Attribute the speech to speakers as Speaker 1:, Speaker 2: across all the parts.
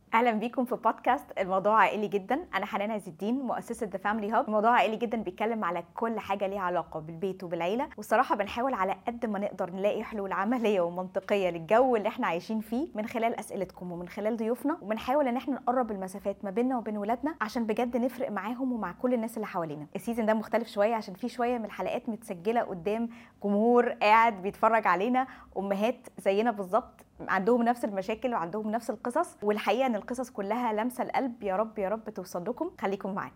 Speaker 1: اهلا بيكم في بودكاست الموضوع عائلي جدا انا حنان عز الدين مؤسسه ذا فاميلي هاب الموضوع عائلي جدا بيتكلم على كل حاجه ليها علاقه بالبيت وبالعيله والصراحه بنحاول على قد ما نقدر نلاقي حلول عمليه ومنطقيه للجو اللي احنا عايشين فيه من خلال اسئلتكم ومن خلال ضيوفنا وبنحاول ان احنا نقرب المسافات ما بيننا وبين ولادنا عشان بجد نفرق معاهم ومع كل الناس اللي حوالينا السيزون ده مختلف شويه عشان فيه شويه من الحلقات متسجله قدام جمهور قاعد بيتفرج علينا امهات زينا بالظبط عندهم نفس المشاكل وعندهم نفس القصص والحقيقه ان القصص كلها لامسه القلب يا رب يا رب توصل لكم خليكم معانا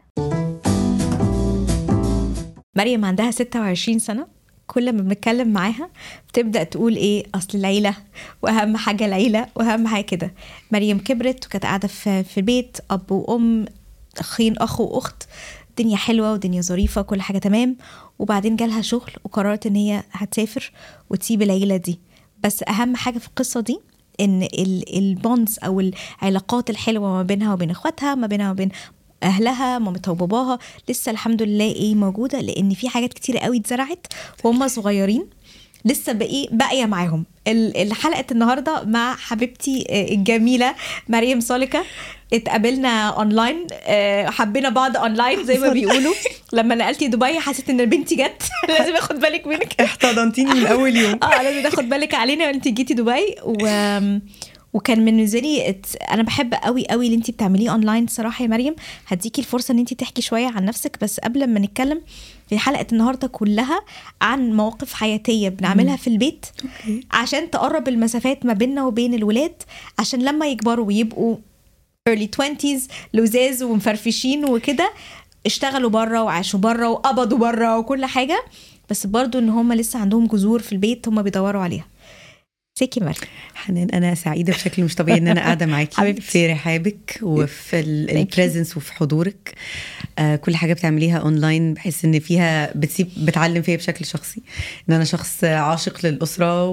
Speaker 1: مريم عندها 26 سنه كل ما بنتكلم معاها بتبدا تقول ايه اصل العيله واهم حاجه العيله واهم حاجه كده مريم كبرت وكانت قاعده في في البيت اب وام اخين اخ واخت الدنيا حلوه ودنيا ظريفه كل حاجه تمام وبعدين جالها شغل وقررت ان هي هتسافر وتسيب العيله دي بس اهم حاجه في القصه دي ان البونز او العلاقات الحلوه ما بينها وبين اخواتها ما بينها وبين اهلها مامتها وباباها لسه الحمد لله ايه موجوده لان في حاجات كتير قوي اتزرعت وهم صغيرين لسه باقي باقيه معاهم الحلقه النهارده مع حبيبتي الجميله مريم سوليكا اتقابلنا اونلاين حبينا بعض اونلاين زي ما بيقولوا لما نقلتي دبي حسيت ان بنتي جت لازم اخد بالك منك
Speaker 2: احتضنتيني من اول يوم
Speaker 1: اه لازم تاخد بالك علينا انت جيتي دبي و وكان بالنسبه لي انا بحب قوي قوي اللي انت بتعمليه اونلاين صراحه يا مريم هديكي الفرصه ان انت تحكي شويه عن نفسك بس قبل ما نتكلم في حلقه النهارده كلها عن مواقف حياتيه بنعملها في البيت عشان تقرب المسافات ما بيننا وبين الولاد عشان لما يكبروا ويبقوا early 20s لزاز ومفرفشين وكده اشتغلوا بره وعاشوا بره وقبضوا بره وكل حاجه بس برضو ان هم لسه عندهم جذور في البيت هم بيدوروا عليها ازيك يا مريم
Speaker 2: حنان انا سعيده بشكل مش طبيعي ان انا قاعده معاكي في رحابك وفي البريزنس وفي حضورك آه كل حاجه بتعمليها اونلاين بحس ان فيها بتسيب بتعلم فيا بشكل شخصي ان انا شخص عاشق للاسره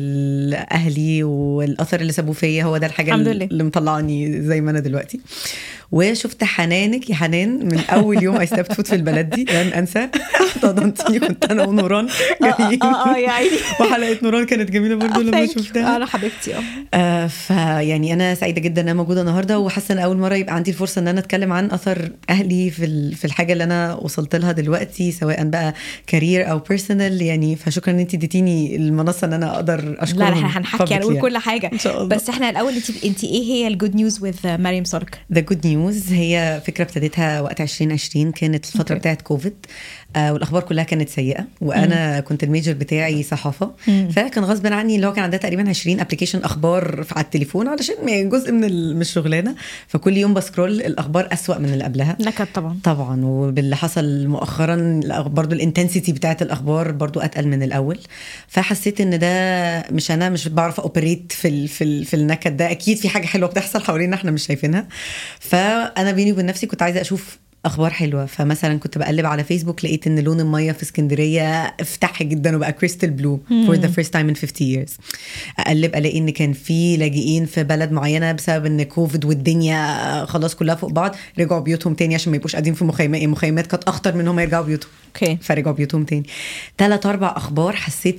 Speaker 2: والاهلي والاثر اللي سابوه فيا هو ده الحاجه
Speaker 1: الحمد لله.
Speaker 2: اللي مطلعني زي ما انا دلوقتي وشفت حنانك يا حنان من اول يوم اي ستيبت فوت في البلد دي لن انسى احتضنتيني كنت انا ونوران
Speaker 1: اه اه يا عيني
Speaker 2: وحلقه نوران كانت جميله برضو لما شفتها
Speaker 1: انا حبيبتي
Speaker 2: اه فيعني انا سعيده جدا ان انا موجوده النهارده وحاسه ان اول مره يبقى عندي الفرصه ان انا اتكلم عن اثر اهلي في في الحاجه اللي انا وصلت لها دلوقتي سواء بقى كارير او بيرسونال يعني فشكرا ان انت اديتيني المنصه ان انا اقدر اشكر
Speaker 1: لا لا هنحكي هنقول كل حاجه
Speaker 2: ان شاء الله
Speaker 1: بس احنا الاول انت انت ايه هي الجود نيوز وذ مريم سولك
Speaker 2: ذا جود نيوز هي فكره ابتديتها وقت 2020 كانت الفتره okay. بتاعت كوفيد آه والاخبار كلها كانت سيئه وانا مم. كنت الميجر بتاعي صحافه مم. فكان غصب عني اللي هو كان عندها تقريبا 20 ابلكيشن اخبار على التليفون علشان جزء من من الشغلانه فكل يوم بسكرول الاخبار اسوا من اللي قبلها
Speaker 1: نكد طبعا
Speaker 2: طبعا وباللي حصل مؤخرا برضو الانتنسيتي بتاعت الاخبار برضو اتقل من الاول فحسيت ان ده مش انا مش بعرف اوبريت في ال في, ال في النكد ده اكيد في حاجه حلوه بتحصل حوالينا احنا مش شايفينها فانا بيني وبين نفسي كنت عايزه اشوف اخبار حلوه فمثلا كنت بقلب على فيسبوك لقيت ان لون الميه في اسكندريه افتح جدا وبقى كريستال بلو فور ذا فيرست تايم ان 50 years اقلب الاقي ان كان في لاجئين في بلد معينه بسبب ان كوفيد والدنيا خلاص كلها فوق بعض رجعوا بيوتهم تاني عشان ما يبقوش قاعدين في مخيمات المخيمات كانت اخطر من ان هم يرجعوا بيوتهم
Speaker 1: اوكي
Speaker 2: فرجعوا بيوتهم تاني ثلاث اربع اخبار حسيت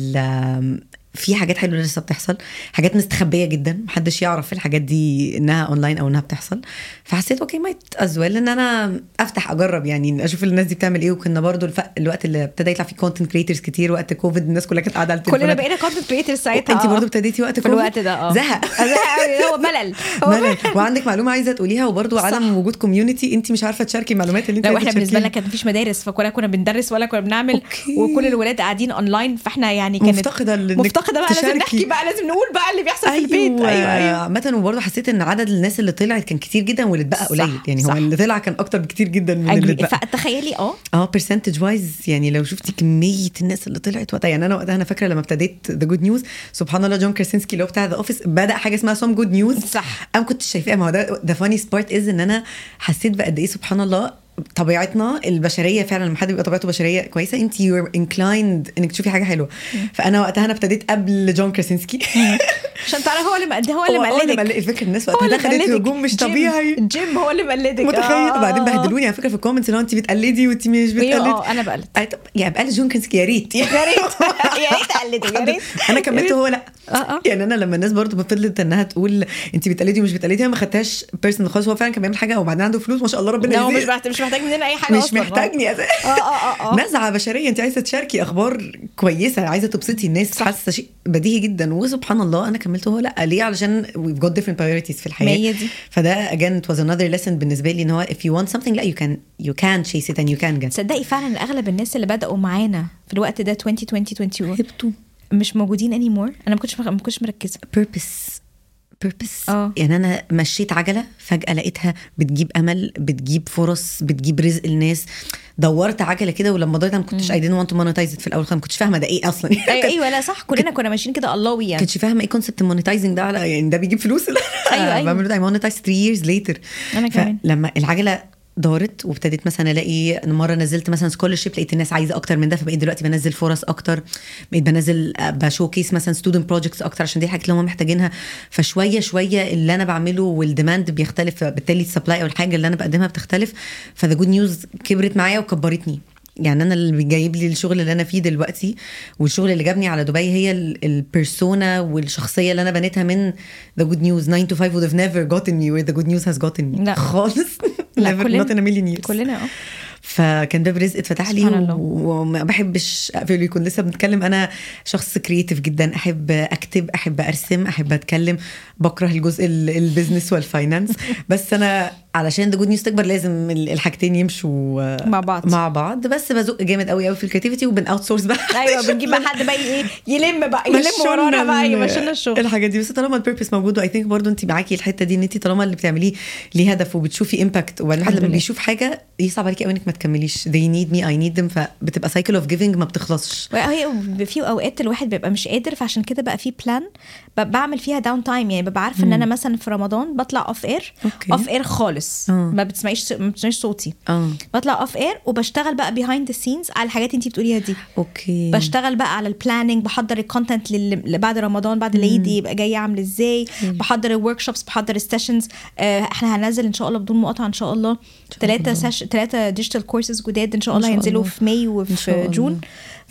Speaker 2: ان في حاجات حلوه لسه بتحصل حاجات مستخبيه جدا محدش يعرف الحاجات دي انها اونلاين او انها بتحصل فحسيت اوكي مايت از ويل ان انا افتح اجرب يعني اشوف الناس دي بتعمل ايه وكنا برضو الف... الوقت اللي ابتدى يطلع فيه كونتنت كريترز كتير وقت كوفيد الناس كلها كانت قاعده على
Speaker 1: التليفون كلنا بقينا كونتنت كريترز ساعتها
Speaker 2: انت برضو ابتديتي وقت
Speaker 1: في الوقت ده اه
Speaker 2: زهق
Speaker 1: زهق هو ملل
Speaker 2: ملل وعندك معلومه عايزه تقوليها وبرضو عدم وجود كوميونتي انت مش عارفه تشاركي المعلومات اللي انت
Speaker 1: لا احنا بالنسبه لنا كان مفيش مدارس فكنا كنا بندرس ولا كنا بنعمل
Speaker 2: أوكي.
Speaker 1: وكل الولاد قاعدين اونلاين فاحنا يعني كانت
Speaker 2: مفتقده
Speaker 1: مفتقده بقى لازم نحكي بقى لازم نقول بقى اللي بيحصل
Speaker 2: أيوة
Speaker 1: في البيت ايوه ايوه
Speaker 2: عامه وبرضه حسيت ان عدد الناس اللي طلعت كان كتير جدا واللي اتبقى قليل يعني
Speaker 1: صح.
Speaker 2: هو اللي طلع كان اكتر بكتير جدا من اللي اتبقى
Speaker 1: فتخيلي اه
Speaker 2: اه برسنتج وايز يعني لو شفتي كميه الناس اللي طلعت وقتها يعني انا وقتها انا فاكره لما ابتديت ذا جود نيوز سبحان الله جون كراسينسكي اللي هو بتاع ذا اوفيس بدا حاجه اسمها سوم جود نيوز
Speaker 1: صح
Speaker 2: انا ما كنتش شايفاها ما هو ده ذا فاني سبارت از ان انا حسيت بقد ايه سبحان الله طبيعتنا البشريه فعلا لما حد بيبقى طبيعته بشريه كويسه انت يور انكلايند انك تشوفي حاجه حلوه فانا وقتها انا ابتديت قبل جون كراسينسكي
Speaker 1: عشان تعرف هو اللي مقد هو اللي
Speaker 2: هو اللي
Speaker 1: مقلدك
Speaker 2: مقلد الفكره الناس وقتها دخلت هجوم مش طبيعي
Speaker 1: جيم هو اللي مقلدك
Speaker 2: متخيل وبعدين بهدلوني على فكره في الكومنتس اللي هو انت بتقلدي وانت مش بتقلدي
Speaker 1: اه انا بقلد
Speaker 2: طب يعني بقلد جون كراسينسكي يا ريت
Speaker 1: يا ريت يا ريت اقلده يا ريت
Speaker 2: انا كملت وهو لا
Speaker 1: اه اه
Speaker 2: يعني انا لما الناس برضو فضلت انها تقول انت بتقلدي ومش بتقلدي انا ما خدتهاش بيرسونال خالص هو فعلا كان بيعمل حاجه وبعدين عنده فلوس ما شاء الله ربنا
Speaker 1: لا هو مش
Speaker 2: يزيد.
Speaker 1: محتاج مش محتاج مننا اي حاجه
Speaker 2: مش
Speaker 1: أصلاً.
Speaker 2: محتاجني أز...
Speaker 1: اه اه اه اه
Speaker 2: نزعه بشريه انت عايزه تشاركي اخبار كويسه عايزه تبسطي الناس
Speaker 1: صح.
Speaker 2: حاسه شيء بديهي جدا وسبحان الله انا كملت هو لا ليه علشان we've got different priorities في
Speaker 1: ما
Speaker 2: الحياه
Speaker 1: هي دي
Speaker 2: فده again it was another lesson بالنسبه لي ان هو if you want something لا you can you can chase it and you can get it.
Speaker 1: تصدقي فعلا اغلب الناس اللي بداوا معانا في الوقت ده 2020 2021
Speaker 2: هبطوا
Speaker 1: مش موجودين anymore انا ما كنتش ما كنتش مركزه
Speaker 2: purpose purpose
Speaker 1: اه.
Speaker 2: يعني انا مشيت عجله فجاه لقيتها بتجيب امل بتجيب فرص بتجيب رزق الناس دورت عجله كده ولما ضيعت ما كنتش I didn't want to monetize it في الاول خالص ما كنتش فاهمه ده ايه اصلا
Speaker 1: ايوه ايوه لا صح كلنا كنا ماشيين كده اللهوي يعني
Speaker 2: كنتش فاهمه ايه كونسبت المونيتايزنج ده على يعني ده بيجيب فلوس
Speaker 1: أيوة، أيوة.
Speaker 2: بعمله ده مونيتايز 3 years later
Speaker 1: أنا كمان.
Speaker 2: لما العجله دارت وابتديت مثلا الاقي إن مره نزلت مثلا سكولرشيب لقيت الناس عايزه اكتر من ده فبقيت دلوقتي بنزل فرص اكتر بقيت بنزل بشو كيس مثلا ستودنت بروجكتس اكتر عشان دي الحاجات اللي هم محتاجينها فشويه شويه اللي انا بعمله والديماند بيختلف فبالتالي السبلاي او الحاجه اللي انا بقدمها بتختلف فذا جود نيوز كبرت معايا وكبرتني يعني انا اللي جايب لي الشغل اللي انا فيه دلوقتي والشغل اللي جابني على دبي هي البيرسونا والشخصيه اللي انا بنيتها من ذا جود نيوز 9 to 5 would have never gotten me where the good news has gotten me
Speaker 1: لا.
Speaker 2: خالص
Speaker 1: لا
Speaker 2: never
Speaker 1: كلنا
Speaker 2: not in a million years
Speaker 1: كلنا اه
Speaker 2: فكان باب رزق اتفتح لي
Speaker 1: سبحان الله.
Speaker 2: و- وما بحبش اقفل يكون لسه بنتكلم انا شخص كرييتيف جدا احب اكتب احب ارسم احب اتكلم بكره الجزء ال- البيزنس والفاينانس بس انا علشان ده جود نيوز تكبر لازم ال- الحاجتين يمشوا آه،
Speaker 1: مع بعض.
Speaker 2: مع بعض بس بزق جامد قوي قوي في الكريتيفيتي وبن اوت سورس بقى
Speaker 1: ايوه بنجيب بقى حد بقى ايه يلم بقى يلم ورانا بقى
Speaker 2: ال-
Speaker 1: يمشينا الشغل
Speaker 2: الحاجات دي بس طالما البيربس موجود واي ثينك برضه انت معاكي الحته دي ان انت طالما اللي بتعمليه ليه هدف وبتشوفي امباكت وبعدين الواحد
Speaker 1: الحمد
Speaker 2: لما
Speaker 1: لله.
Speaker 2: بيشوف حاجه يصعب عليكي قوي انك ما تكمليش they need me I need them فبتبقى سايكل اوف جيفنج ما بتخلصش
Speaker 1: هي في اوقات الواحد بيبقى مش قادر فعشان كده بقى في بلان بعمل فيها داون تايم يعني ببقى عارفه ان انا مثلا في رمضان بطلع اوف اير
Speaker 2: أوكي.
Speaker 1: اوف اير خالص
Speaker 2: آه.
Speaker 1: ما بتسمعيش ما بتسمعيش صوتي
Speaker 2: اه
Speaker 1: بطلع اوف اير وبشتغل بقى بيهايند ذا سينز على الحاجات انت بتقوليها دي
Speaker 2: اوكي
Speaker 1: بشتغل بقى على البلاننج بحضر الكونتنت اللي بعد رمضان بعد العيد يبقى جاي عامل ازاي بحضر الورك شوبس بحضر السيشنز احنا هننزل ان شاء الله بدون مقاطعه ان شاء الله ثلاثه سيش ثلاثه ديجيتال كورسز جداد ان شاء
Speaker 2: إن
Speaker 1: الله
Speaker 2: شاء
Speaker 1: هينزلوا
Speaker 2: الله.
Speaker 1: في ماي
Speaker 2: إن
Speaker 1: وفي
Speaker 2: شاء
Speaker 1: جون
Speaker 2: الله.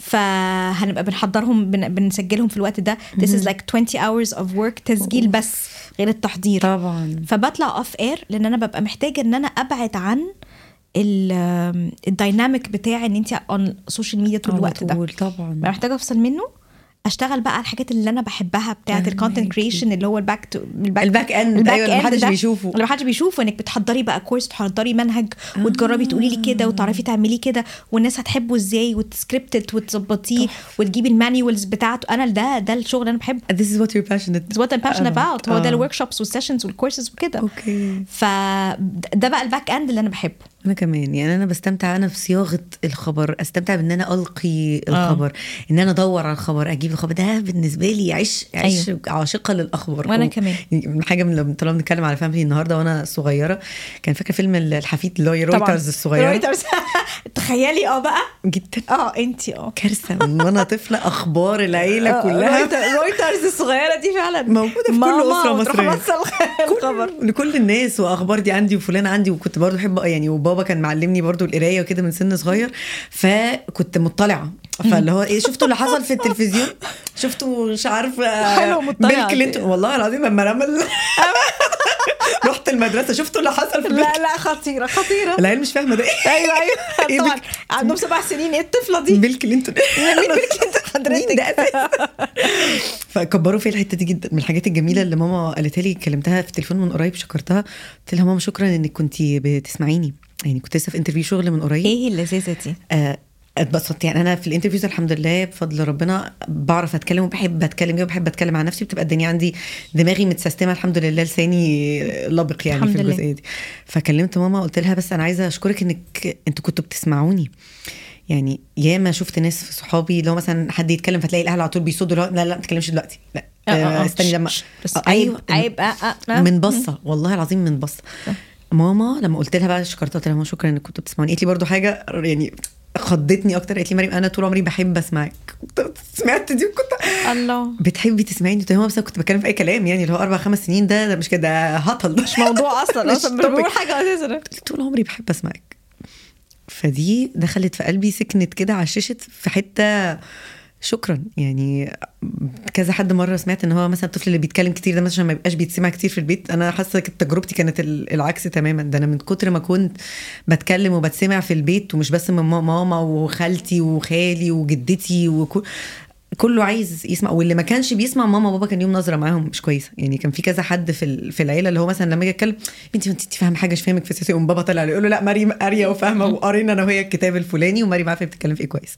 Speaker 1: فهنبقى بنحضرهم بن... بنسجلهم في الوقت ده this is like 20 hours of work تسجيل بس غير التحضير
Speaker 2: طبعا
Speaker 1: فبطلع اوف اير لان انا ببقى محتاجه ان انا ابعد عن الدايناميك بتاع ان انت اون السوشيال ميديا طول
Speaker 2: على
Speaker 1: الوقت ده
Speaker 2: طول طبعا
Speaker 1: ببقى محتاجه افصل منه اشتغل بقى على الحاجات اللي انا بحبها بتاعه الكونتنت
Speaker 2: فهماكي.
Speaker 1: كريشن اللي هو الباك تو
Speaker 2: الباك end، أيوة، اللي محدش
Speaker 1: ده،
Speaker 2: بيشوفه.
Speaker 1: اللي محدش بيشوفه انك بتحضري بقى كورس بتحضري منهج وتجربي تقولي لي كده وتعرفي تعملي كده والناس هتحبه ازاي وتسكريبتت وتظبطيه وتجيبي المانيوالز بتاعته انا ده ده الشغل اللي انا بحبه
Speaker 2: this is what you're passionate
Speaker 1: It's what I'm passionate
Speaker 2: about.
Speaker 1: about هو ده
Speaker 2: آه.
Speaker 1: الورك شوبس والسيشنز والكورسز وكده
Speaker 2: اوكي
Speaker 1: فده بقى الباك اند اللي انا بحبه
Speaker 2: انا كمان يعني انا بستمتع انا في صياغه الخبر استمتع بان انا القي الخبر ان انا ادور على الخبر اجيب الخبر ده بالنسبه لي عيش عيش
Speaker 1: أيوة.
Speaker 2: عاشقه للاخبار
Speaker 1: وأنا
Speaker 2: و-
Speaker 1: كمان.
Speaker 2: من حاجه من لما طالما بنتكلم على فاميلي النهارده وانا صغيره كان فاكره فيلم الحفيد اللي هو رويترز الصغيره
Speaker 1: رويترز تخيلي اه بقى
Speaker 2: جدا
Speaker 1: اه انتي اه
Speaker 2: كارثه من وانا طفله اخبار العيله
Speaker 1: آه،
Speaker 2: كلها
Speaker 1: رويتر- رويترز الصغيره دي فعلا
Speaker 2: موجودة في كل
Speaker 1: ماما
Speaker 2: أسرة
Speaker 1: وتروح
Speaker 2: مصرية.
Speaker 1: بص الخبر
Speaker 2: كل لكل الناس واخبار دي عندي وفلان عندي وكنت برضو بحب يعني وبابا كان معلمني برضو القرايه وكده من سن صغير فكنت مطلعه فاللي هو ايه شفتوا اللي حصل في التلفزيون شفتوا مش عارفه
Speaker 1: حلو مطلعة
Speaker 2: بيل كلينتون والله العظيم لما رمى ال- رحت المدرسه شفتوا اللي حصل في بيل
Speaker 1: لا لا خطيره خطيره
Speaker 2: العيال مش فاهمه ده ايه
Speaker 1: ايوه
Speaker 2: إيه
Speaker 1: ايوه طبعا
Speaker 2: بيل-
Speaker 1: عندهم سبع سنين ايه الطفله دي
Speaker 2: بيل كلينتون
Speaker 1: مين بيل كلينتون حضرتك؟
Speaker 2: مين ده أساساً؟ فكبروا في الحته دي جدا من الحاجات الجميله اللي ماما قالتها لي كلمتها في التليفون من قريب شكرتها قلت لها ماما شكرا انك كنت بتسمعيني يعني كنت لسه في انترفيو شغل من قريب
Speaker 1: ايه اللذيذه دي
Speaker 2: آه، اتبسطت يعني انا في الانترفيوز الحمد لله بفضل ربنا بعرف اتكلم وبحب اتكلم جدا وبحب اتكلم عن نفسي بتبقى الدنيا عندي دماغي متسيستمه الحمد لله لساني لبق يعني
Speaker 1: الحمد
Speaker 2: في
Speaker 1: لله.
Speaker 2: الجزئيه دي فكلمت ماما قلت لها بس انا عايزه اشكرك انك انتوا كنتوا بتسمعوني يعني ياما شفت ناس في صحابي لو مثلا حد يتكلم فتلاقي الاهل على طول بيصدوا اللي هو لا لا ما تتكلمش دلوقتي لا
Speaker 1: آه، آه، آه.
Speaker 2: آه استني لما
Speaker 1: شش، بس
Speaker 2: آه،
Speaker 1: عيب عيب آه، آه، آه.
Speaker 2: من بصه والله العظيم من بصه ماما لما قلت لها بقى شكرتها قلت لها ماما شكرا انك كنتوا بتسمعوني قالت لي برضو حاجه يعني خضتني اكتر قالت لي مريم انا طول عمري بحب اسمعك كنت سمعت دي وكنت
Speaker 1: الله
Speaker 2: بتحبي تسمعيني قلت لها ماما بس أنا كنت بتكلم في اي كلام يعني اللي هو اربع خمس سنين ده ده مش كده هطل ده
Speaker 1: مش موضوع اصلا
Speaker 2: مش
Speaker 1: اصلا مش
Speaker 2: topic.
Speaker 1: بقول حاجه اساسا
Speaker 2: قلت لها طول عمري بحب اسمعك فدي دخلت في قلبي سكنت كده عششت في حته شكرا يعني كذا حد مره سمعت ان هو مثلا الطفل اللي بيتكلم كتير ده مثلا عشان ما يبقاش بيتسمع كتير في البيت انا حاسه كانت تجربتي كانت ال- العكس تماما ده انا من كتر ما كنت بتكلم وبتسمع في البيت ومش بس من ما- ماما وخالتي وخالي وجدتي وكل كله عايز يسمع واللي ما كانش بيسمع ماما وبابا كان ليهم نظره معاهم مش كويسه يعني كان في كذا حد في ال- في العيله اللي هو مثلا لما اجي اتكلم بنتي انت انت فاهمه حاجه مش فاهمك في سياسه يقوم بابا طلع يقول له لا مريم قاريه وفاهمه وقرينا انا وهي الكتاب الفلاني ومريم عارفه هي بتتكلم في ايه كويس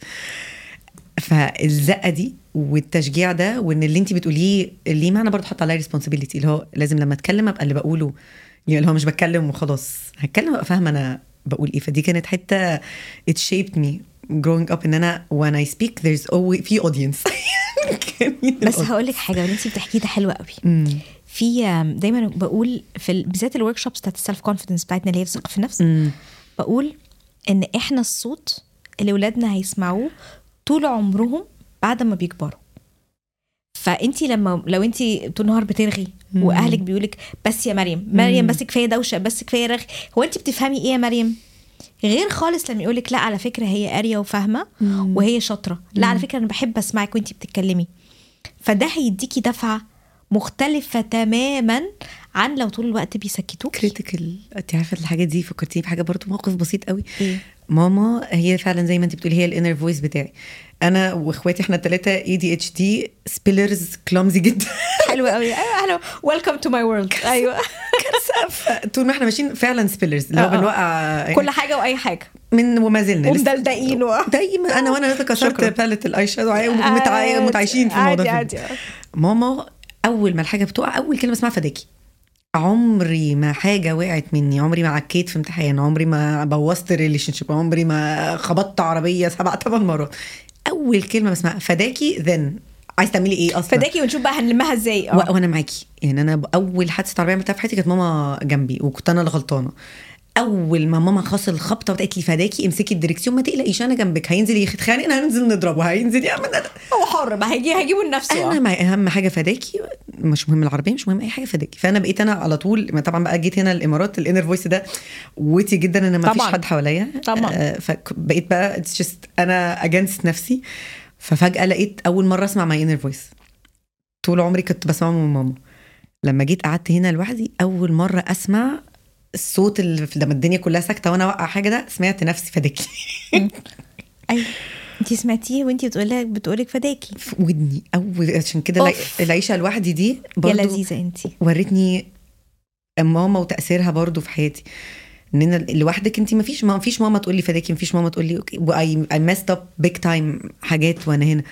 Speaker 2: فالزقه دي والتشجيع ده وان اللي انت بتقوليه ليه معنى برضه حاطه عليا ريسبونسبيلتي اللي هو لازم لما اتكلم ابقى اللي بقوله يعني اللي هو مش بتكلم وخلاص هتكلم ابقى فاهمه انا بقول ايه فدي كانت حته it shaped me growing up ان انا when I speak there's always في audience كان مين
Speaker 1: بس
Speaker 2: الaudience؟
Speaker 1: هقول لك حاجه واللي انت بتحكيه ده حلو قوي
Speaker 2: مم.
Speaker 1: في آم، دايما بقول في ال- بالذات الورك شوبس بتاعت السيلف كونفيدنس بتاعتنا اللي هي الثقه في النفس
Speaker 2: مم.
Speaker 1: بقول ان احنا الصوت اللي ولادنا هيسمعوه طول عمرهم بعد ما بيكبروا فانت لما لو انت طول النهار بترغي
Speaker 2: مم.
Speaker 1: واهلك بيقولك بس يا مريم مريم بس كفايه دوشه بس كفايه رغي هو انت بتفهمي ايه يا مريم غير خالص لما يقولك لا على فكره هي قاريه وفاهمه
Speaker 2: مم.
Speaker 1: وهي شاطره لا على فكره انا بحب اسمعك وانت بتتكلمي فده هيديكي دفعه مختلفه تماما عن لو طول الوقت بيسكتوك
Speaker 2: كريتيكال انت عارفه الحاجات دي فكرتيني بحاجه برضو موقف بسيط قوي
Speaker 1: ايه
Speaker 2: ماما هي فعلا زي ما انت بتقولي هي الانر فويس بتاعي انا واخواتي احنا الثلاثه اي دي اتش دي سبيلرز كلامزي جدا
Speaker 1: حلو قوي ايوه اهلا ويلكم تو ماي وورلد ايوه
Speaker 2: كارثه طول ما احنا ماشيين فعلا سبيلرز اللي هو
Speaker 1: اه اه.
Speaker 2: بنوقع
Speaker 1: كل حاجه واي حاجه
Speaker 2: من وما زلنا لسه-
Speaker 1: ومدلدقين و...
Speaker 2: دايما انا وانا كسرت
Speaker 1: شكراً.
Speaker 2: باليت الاي شادو ومتعايشين في
Speaker 1: عادي
Speaker 2: الموضوع ده.
Speaker 1: عادي
Speaker 2: ماما اول ما الحاجه بتقع اول كلمه اسمها فداكي عمري ما حاجه وقعت مني عمري ما عكيت في امتحان عمري ما بوظت ريليشن شيب عمري ما خبطت عربيه سبع ثمان مرات اول كلمه بسمعها فداكي ذن عايز تعملي ايه اصلا
Speaker 1: فداكي ونشوف بقى هنلمها ازاي
Speaker 2: و-
Speaker 1: اه
Speaker 2: وانا معاكي يعني انا اول حادثه عربيه عملتها في حياتي كانت ماما جنبي وكنت انا اللي غلطانه اول ما ماما خاص الخبطه وقالت لي فداكي امسكي الدركسيون ما تقلقيش انا جنبك هينزل يتخانق هننزل نضربه هينزل يعمل ده
Speaker 1: هو حر بقى هيجي هيجيبه لنفسه
Speaker 2: انا
Speaker 1: آه.
Speaker 2: مع اهم حاجه فداكي مش مهم العربيه مش مهم اي حاجه فداكي فانا بقيت انا على طول ما طبعا بقى جيت هنا الامارات الانر فويس ده وتي جدا ان ما فيش
Speaker 1: طبعاً.
Speaker 2: حد حواليا
Speaker 1: طبعاً.
Speaker 2: آه، فبقيت بقى it's just انا اجنست نفسي ففجاه لقيت اول مره اسمع ماي انر فويس طول عمري كنت بسمعه من ماما لما جيت قعدت هنا لوحدي اول مره اسمع الصوت اللي لما الدنيا كلها ساكته وانا اوقع حاجه ده سمعت نفسي فداكي
Speaker 1: ايوه انت سمعتيه وانت بتقولي بتقولك فداكي
Speaker 2: في ودني اول عشان كده العي-
Speaker 1: أوف.
Speaker 2: العيشه لوحدي دي
Speaker 1: يا
Speaker 2: برضو
Speaker 1: لذيذه انت
Speaker 2: ورتني ماما وتاثيرها برضو في حياتي ان انا لوحدك انت ما فيش ما فيش ماما تقول لي فداكي ما فيش ماما تقول لي اوكي اي اي ميست اب بيج تايم حاجات وانا هنا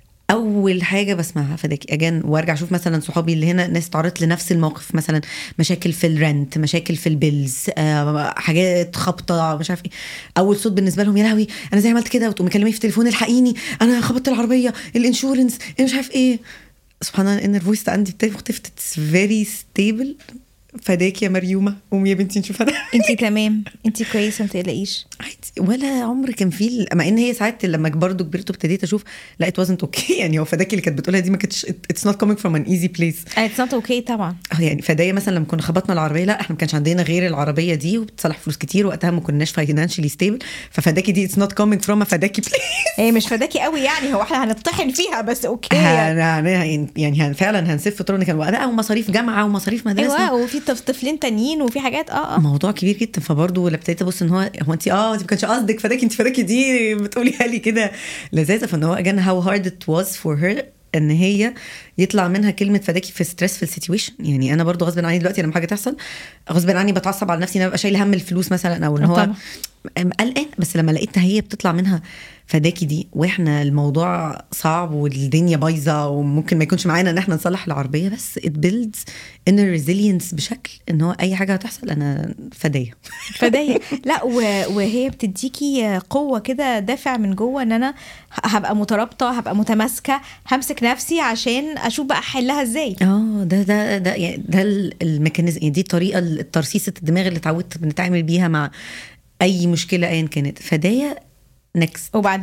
Speaker 2: اول حاجه بسمعها فداكي اجان وارجع اشوف مثلا صحابي اللي هنا ناس تعرضت لنفس الموقف مثلا مشاكل في الرنت مشاكل في البيلز آه، حاجات خبطه مش عارف ايه اول صوت بالنسبه لهم يا لهوي انا زي عملت كده وتقوم مكلمني في التليفون الحقيني انا خبطت العربيه الانشورنس مش عارف ايه سبحان الله الانر فويس عندي بتاعي مختلفه اتس فيري ستيبل فداك يا مريومه قومي يا بنتي نشوف انا
Speaker 1: انت تمام انت كويسه ما تقلقيش
Speaker 2: عادي ولا عمر كان في ال- مع ان هي ساعات لما برضه كبرت وابتديت اشوف لا ات وازنت اوكي يعني هو فداكي اللي كانت بتقولها دي ما كانتش اتس نوت كومينج فروم ان ايزي بليس
Speaker 1: اتس نوت اوكي طبعا
Speaker 2: يعني فدايا مثلا لما كنا خبطنا العربيه لا احنا ما كانش عندنا غير العربيه دي وبتصلح فلوس كتير وقتها ما كناش فاينانشالي ستيبل ففداكي دي اتس نوت كومينج فروم فداكي بليز
Speaker 1: هي مش فداكي قوي يعني هو احنا هنطحن فيها بس اوكي يعني.
Speaker 2: هن- هن- يعني هن فعلا هنسف طرق كان وقتها ومصاريف جامعه ومصاريف مدرسه
Speaker 1: ايوه وفي طف- طفلين تانيين وفي حاجات اه اه
Speaker 2: موضوع كبير جدا فبرضه ابتديت ابص ان هو هو انت اه انت ما كانش قصدك فداكي انت فداكي دي بتقوليها لي كده لذاذه فان هو again how hard it was for her ان هي يطلع منها كلمه فداكي في ستريسفul سيتويشن يعني انا برضو غصب عني دلوقتي لما حاجه تحصل غصب عني بتعصب على نفسي ان انا ابقى شايله هم الفلوس مثلا او ان
Speaker 1: آه
Speaker 2: هو
Speaker 1: طبعا.
Speaker 2: قلقان بس لما لقيتها هي بتطلع منها فداكي دي واحنا الموضوع صعب والدنيا بايظه وممكن ما يكونش معانا ان احنا نصلح العربيه بس it builds inner resilience بشكل ان هو اي حاجه هتحصل انا فدايه
Speaker 1: فداية لا و- وهي بتديكي قوة كده دافع من جوه ان انا هبقى مترابطة هبقى متماسكة همسك نفسي عشان اشوف بقى احلها ازاي
Speaker 2: اه ده ده ده يعني ده ال- الميكانيزم يعني دي الطريقه الترسيسه الدماغ اللي اتعودت بنتعامل بيها مع اي مشكله ايا كانت فدايه نكست
Speaker 1: وبعدين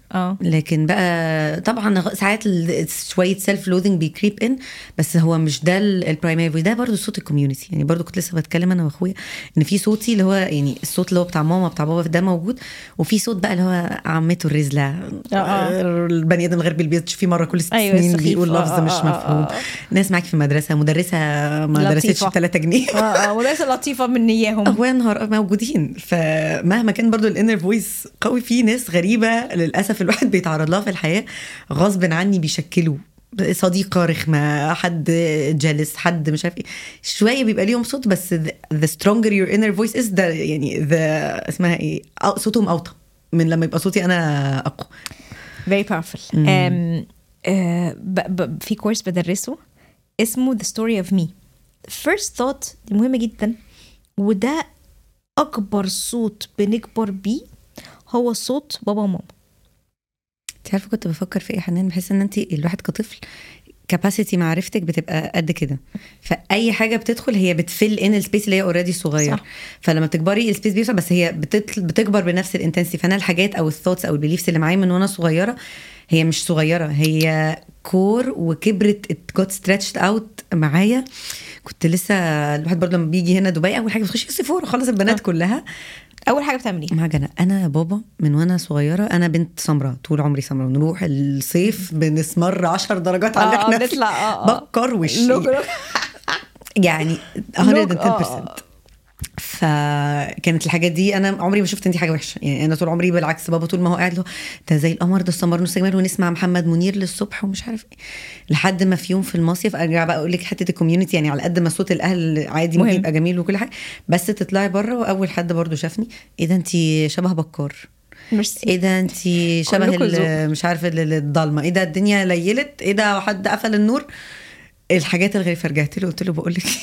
Speaker 1: اه
Speaker 2: لكن بقى طبعا غ- ساعات ال- شويه سيلف لوذنج بيكريب ان بس هو مش ده البرايمري وده برضو صوت الكوميونتي يعني برضو كنت لسه بتكلم انا واخويا ان في صوتي اللي هو يعني الصوت اللي هو بتاع ماما بتاع بابا ده موجود وفي صوت بقى اللي هو عمته الرزله
Speaker 1: آه، آه.
Speaker 2: البني ادم الغربي اللي بيتش فيه مره كل ست
Speaker 1: أيوة،
Speaker 2: سنين
Speaker 1: السخيف.
Speaker 2: بيقول
Speaker 1: آه،
Speaker 2: لفظ
Speaker 1: آه،
Speaker 2: مش
Speaker 1: آه، آه،
Speaker 2: مفهوم
Speaker 1: آه.
Speaker 2: ناس معاكي في مدرسه مدرسه ما درستش
Speaker 1: لطيفة.
Speaker 2: ب 3 جنيه
Speaker 1: اه اه مدرسه لطيفه من اياهم
Speaker 2: هو يا نهار موجودين فمهما كان برضو الانر فويس قوي في ناس غريبه للاسف الواحد بيتعرض لها في الحياه غصب عني بيشكلوا صديقه رخمه حد جالس حد مش عارف ايه شويه بيبقى ليهم صوت بس the, the stronger your inner voice is ده يعني the اسمها ايه أو- صوتهم اوطى من لما يبقى صوتي انا اقوى
Speaker 1: very powerful um, uh, ب- ب- في كورس بدرسه اسمه The Story of Me first thought دي مهمة جدا وده أكبر صوت بنكبر بيه هو صوت بابا وماما
Speaker 2: انت عارفه كنت بفكر في ايه يا حنان بحس ان انت الواحد كطفل كاباسيتي معرفتك بتبقى قد كده فاي حاجه بتدخل هي بتفل ان السبيس اللي هي اوريدي صغير
Speaker 1: صح.
Speaker 2: فلما بتكبري السبيس بيوسع بس هي بتطل بتكبر بنفس الانتنسي فانا الحاجات او الثوتس او البيليفز اللي معايا من وانا صغيره هي مش صغيره هي كور وكبرت ات جوت ستريتشد اوت معايا كنت لسه الواحد برضه لما بيجي هنا دبي اول حاجه بتخشي سيفورا خلص البنات كلها
Speaker 1: أول حاجة بتعمليها
Speaker 2: معجنة أنا يا بابا من وأنا صغيرة أنا بنت سمراء طول عمري سمراء ونروح الصيف بنسمر 10 درجات على اللي
Speaker 1: آه،
Speaker 2: احنا
Speaker 1: آه،
Speaker 2: فيه.
Speaker 1: نطلع، آه، آه.
Speaker 2: بكر وشي
Speaker 1: لوك- لوك.
Speaker 2: يعني
Speaker 1: لوك،
Speaker 2: 110%
Speaker 1: آه.
Speaker 2: فكانت الحاجات دي انا عمري ما شفت ان دي حاجه وحشه يعني انا طول عمري بالعكس بابا طول ما هو قاعد له ده زي القمر ده السمر نص جمال ونسمع محمد منير للصبح ومش عارف ايه لحد ما في يوم في المصيف ارجع بقى اقول لك حته الكوميونتي يعني على قد ما صوت الاهل عادي ممكن
Speaker 1: مهم.
Speaker 2: يبقى جميل وكل حاجه بس تطلعي بره واول حد برضو شافني ايه ده انت شبه بكار
Speaker 1: ميرسي
Speaker 2: ايه ده انت شبه
Speaker 1: كلكم ذوق.
Speaker 2: ال- مش عارفه ال- الضلمه ايه ده الدنيا ليلت ايه ده حد قفل النور الحاجات الغريبه فرجعت له قلت له بقول لك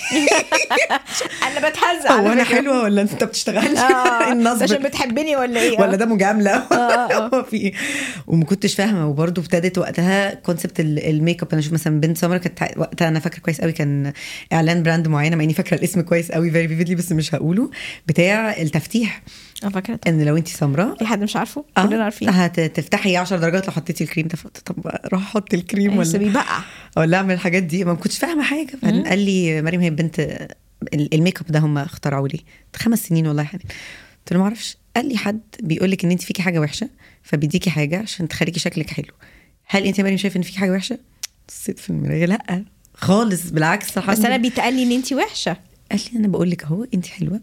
Speaker 1: أنا بتهزق
Speaker 2: هو
Speaker 1: على
Speaker 2: انا
Speaker 1: فكرة.
Speaker 2: حلوه ولا انت بتشتغلي
Speaker 1: اه
Speaker 2: النصب
Speaker 1: عشان بتحبني ولا ايه
Speaker 2: ولا ده مجامله
Speaker 1: آه، آه.
Speaker 2: هو في ايه وما كنتش فاهمه وبرده ابتدت وقتها كونسبت الميك اب انا اشوف مثلا بنت سمره كانت وقتها انا فاكره كويس قوي كان اعلان براند معينه مع اني فاكره الاسم كويس قوي فيري فيفيدلي بس مش هقوله بتاع التفتيح
Speaker 1: اه فاكره
Speaker 2: ان لو انت سمراء
Speaker 1: في حد مش عارفه
Speaker 2: اه
Speaker 1: كلنا عارفين
Speaker 2: هتفتحي 10 درجات لو حطيتي الكريم ده فقلت طب روح احط الكريم
Speaker 1: بس
Speaker 2: ولا
Speaker 1: بيبقع
Speaker 2: ولا اعمل الحاجات دي ما كنتش فاهمه حاجه بعدين قال لي مريم هي بنت ال- الميك اب ده هم اخترعوا لي خمس سنين والله يا حبيبي قلت له ما اعرفش قال لي حد بيقول لك ان انت فيكي حاجه وحشه فبيديكي حاجه عشان تخليكي شكلك حلو هل انت يا مريم شايفه ان فيكي حاجه وحشه بصيت في المرايه لا خالص بالعكس
Speaker 1: بس انا بيتقال لي ان انت وحشه
Speaker 2: قال لي انا بقول لك اهو انت حلوه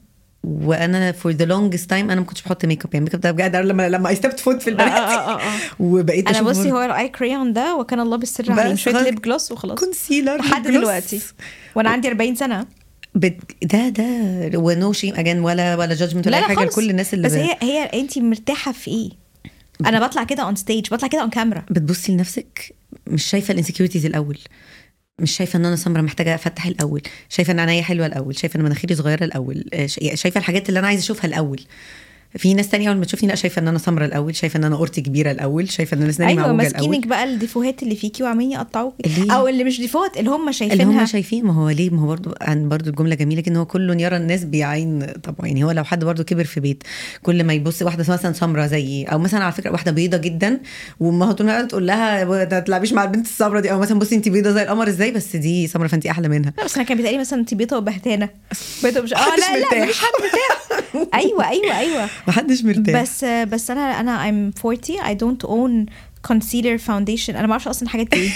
Speaker 2: وانا فور ذا لونجست تايم انا ما كنتش بحط ميك اب يعني ميك اب ده بجد أنا لما لما اي ستبت فوت في البنات
Speaker 1: آه، آه، آه.
Speaker 2: وبقيت
Speaker 1: انا
Speaker 2: أشوف
Speaker 1: بصي
Speaker 2: برضه
Speaker 1: هو الاي كريون ده وكان الله بالسر عليه
Speaker 2: بس
Speaker 1: شويه
Speaker 2: خلاص.
Speaker 1: ليب جلوس وخلاص
Speaker 2: كونسيلر
Speaker 1: لحد
Speaker 2: جلوس.
Speaker 1: دلوقتي وانا عندي 40 سنه
Speaker 2: بت... ده ده ونو شيم اجان ولا ولا جادجمنت ولا
Speaker 1: لا
Speaker 2: اي
Speaker 1: لا
Speaker 2: حاجه
Speaker 1: خالص
Speaker 2: لكل الناس اللي
Speaker 1: بس
Speaker 2: ب...
Speaker 1: هي هي انت مرتاحه في ايه انا بطلع كده اون ستيج بطلع كده اون كاميرا
Speaker 2: بتبصي لنفسك مش شايفه الانسكيورتيز الاول مش شايفه ان انا سمره محتاجه افتح الاول شايفه ان عينيا حلوه الاول شايفه ان مناخيري صغيره الاول آه، شا- شايفه الحاجات اللي انا عايزه اشوفها الاول في ناس تانية اول ما تشوفني لا شايفه ان انا سمره الاول شايفه ان انا قرتي كبيره الاول شايفه ان انا اسناني
Speaker 1: ايوه
Speaker 2: معوجه
Speaker 1: ماسكينك
Speaker 2: الاول
Speaker 1: بقى الديفوهات اللي فيكي وعمالين يقطعوكي
Speaker 2: ليه؟
Speaker 1: او اللي مش ديفوهات اللي هم
Speaker 2: اللي
Speaker 1: شايفينها
Speaker 2: هم شايفين ما هو ليه ما هو برضو عن برضو الجمله جميله ان هو كل يرى الناس بعين طبعا يعني هو لو حد برضو كبر في بيت كل ما يبص واحده مثلا سمراء زيي او مثلا على فكره واحده بيضه جدا وامها طول الوقت تقول لها ما تلعبيش مع البنت السمراء دي او مثلا بصي انت بيضه زي القمر ازاي بس دي سمراء فانت احلى منها
Speaker 1: لا بس انا كان بيتقالي مثلا انت بيضه وبهتانه بيضه مش اه
Speaker 2: محدش
Speaker 1: لا لا
Speaker 2: مرتاح.
Speaker 1: مفيش حد مرتاح ايوه ايوه ايوه
Speaker 2: محدش مرتاح
Speaker 1: بس بس انا انا I'm 40 I don't own concealer foundation انا ما اعرفش اصلا الحاجات دي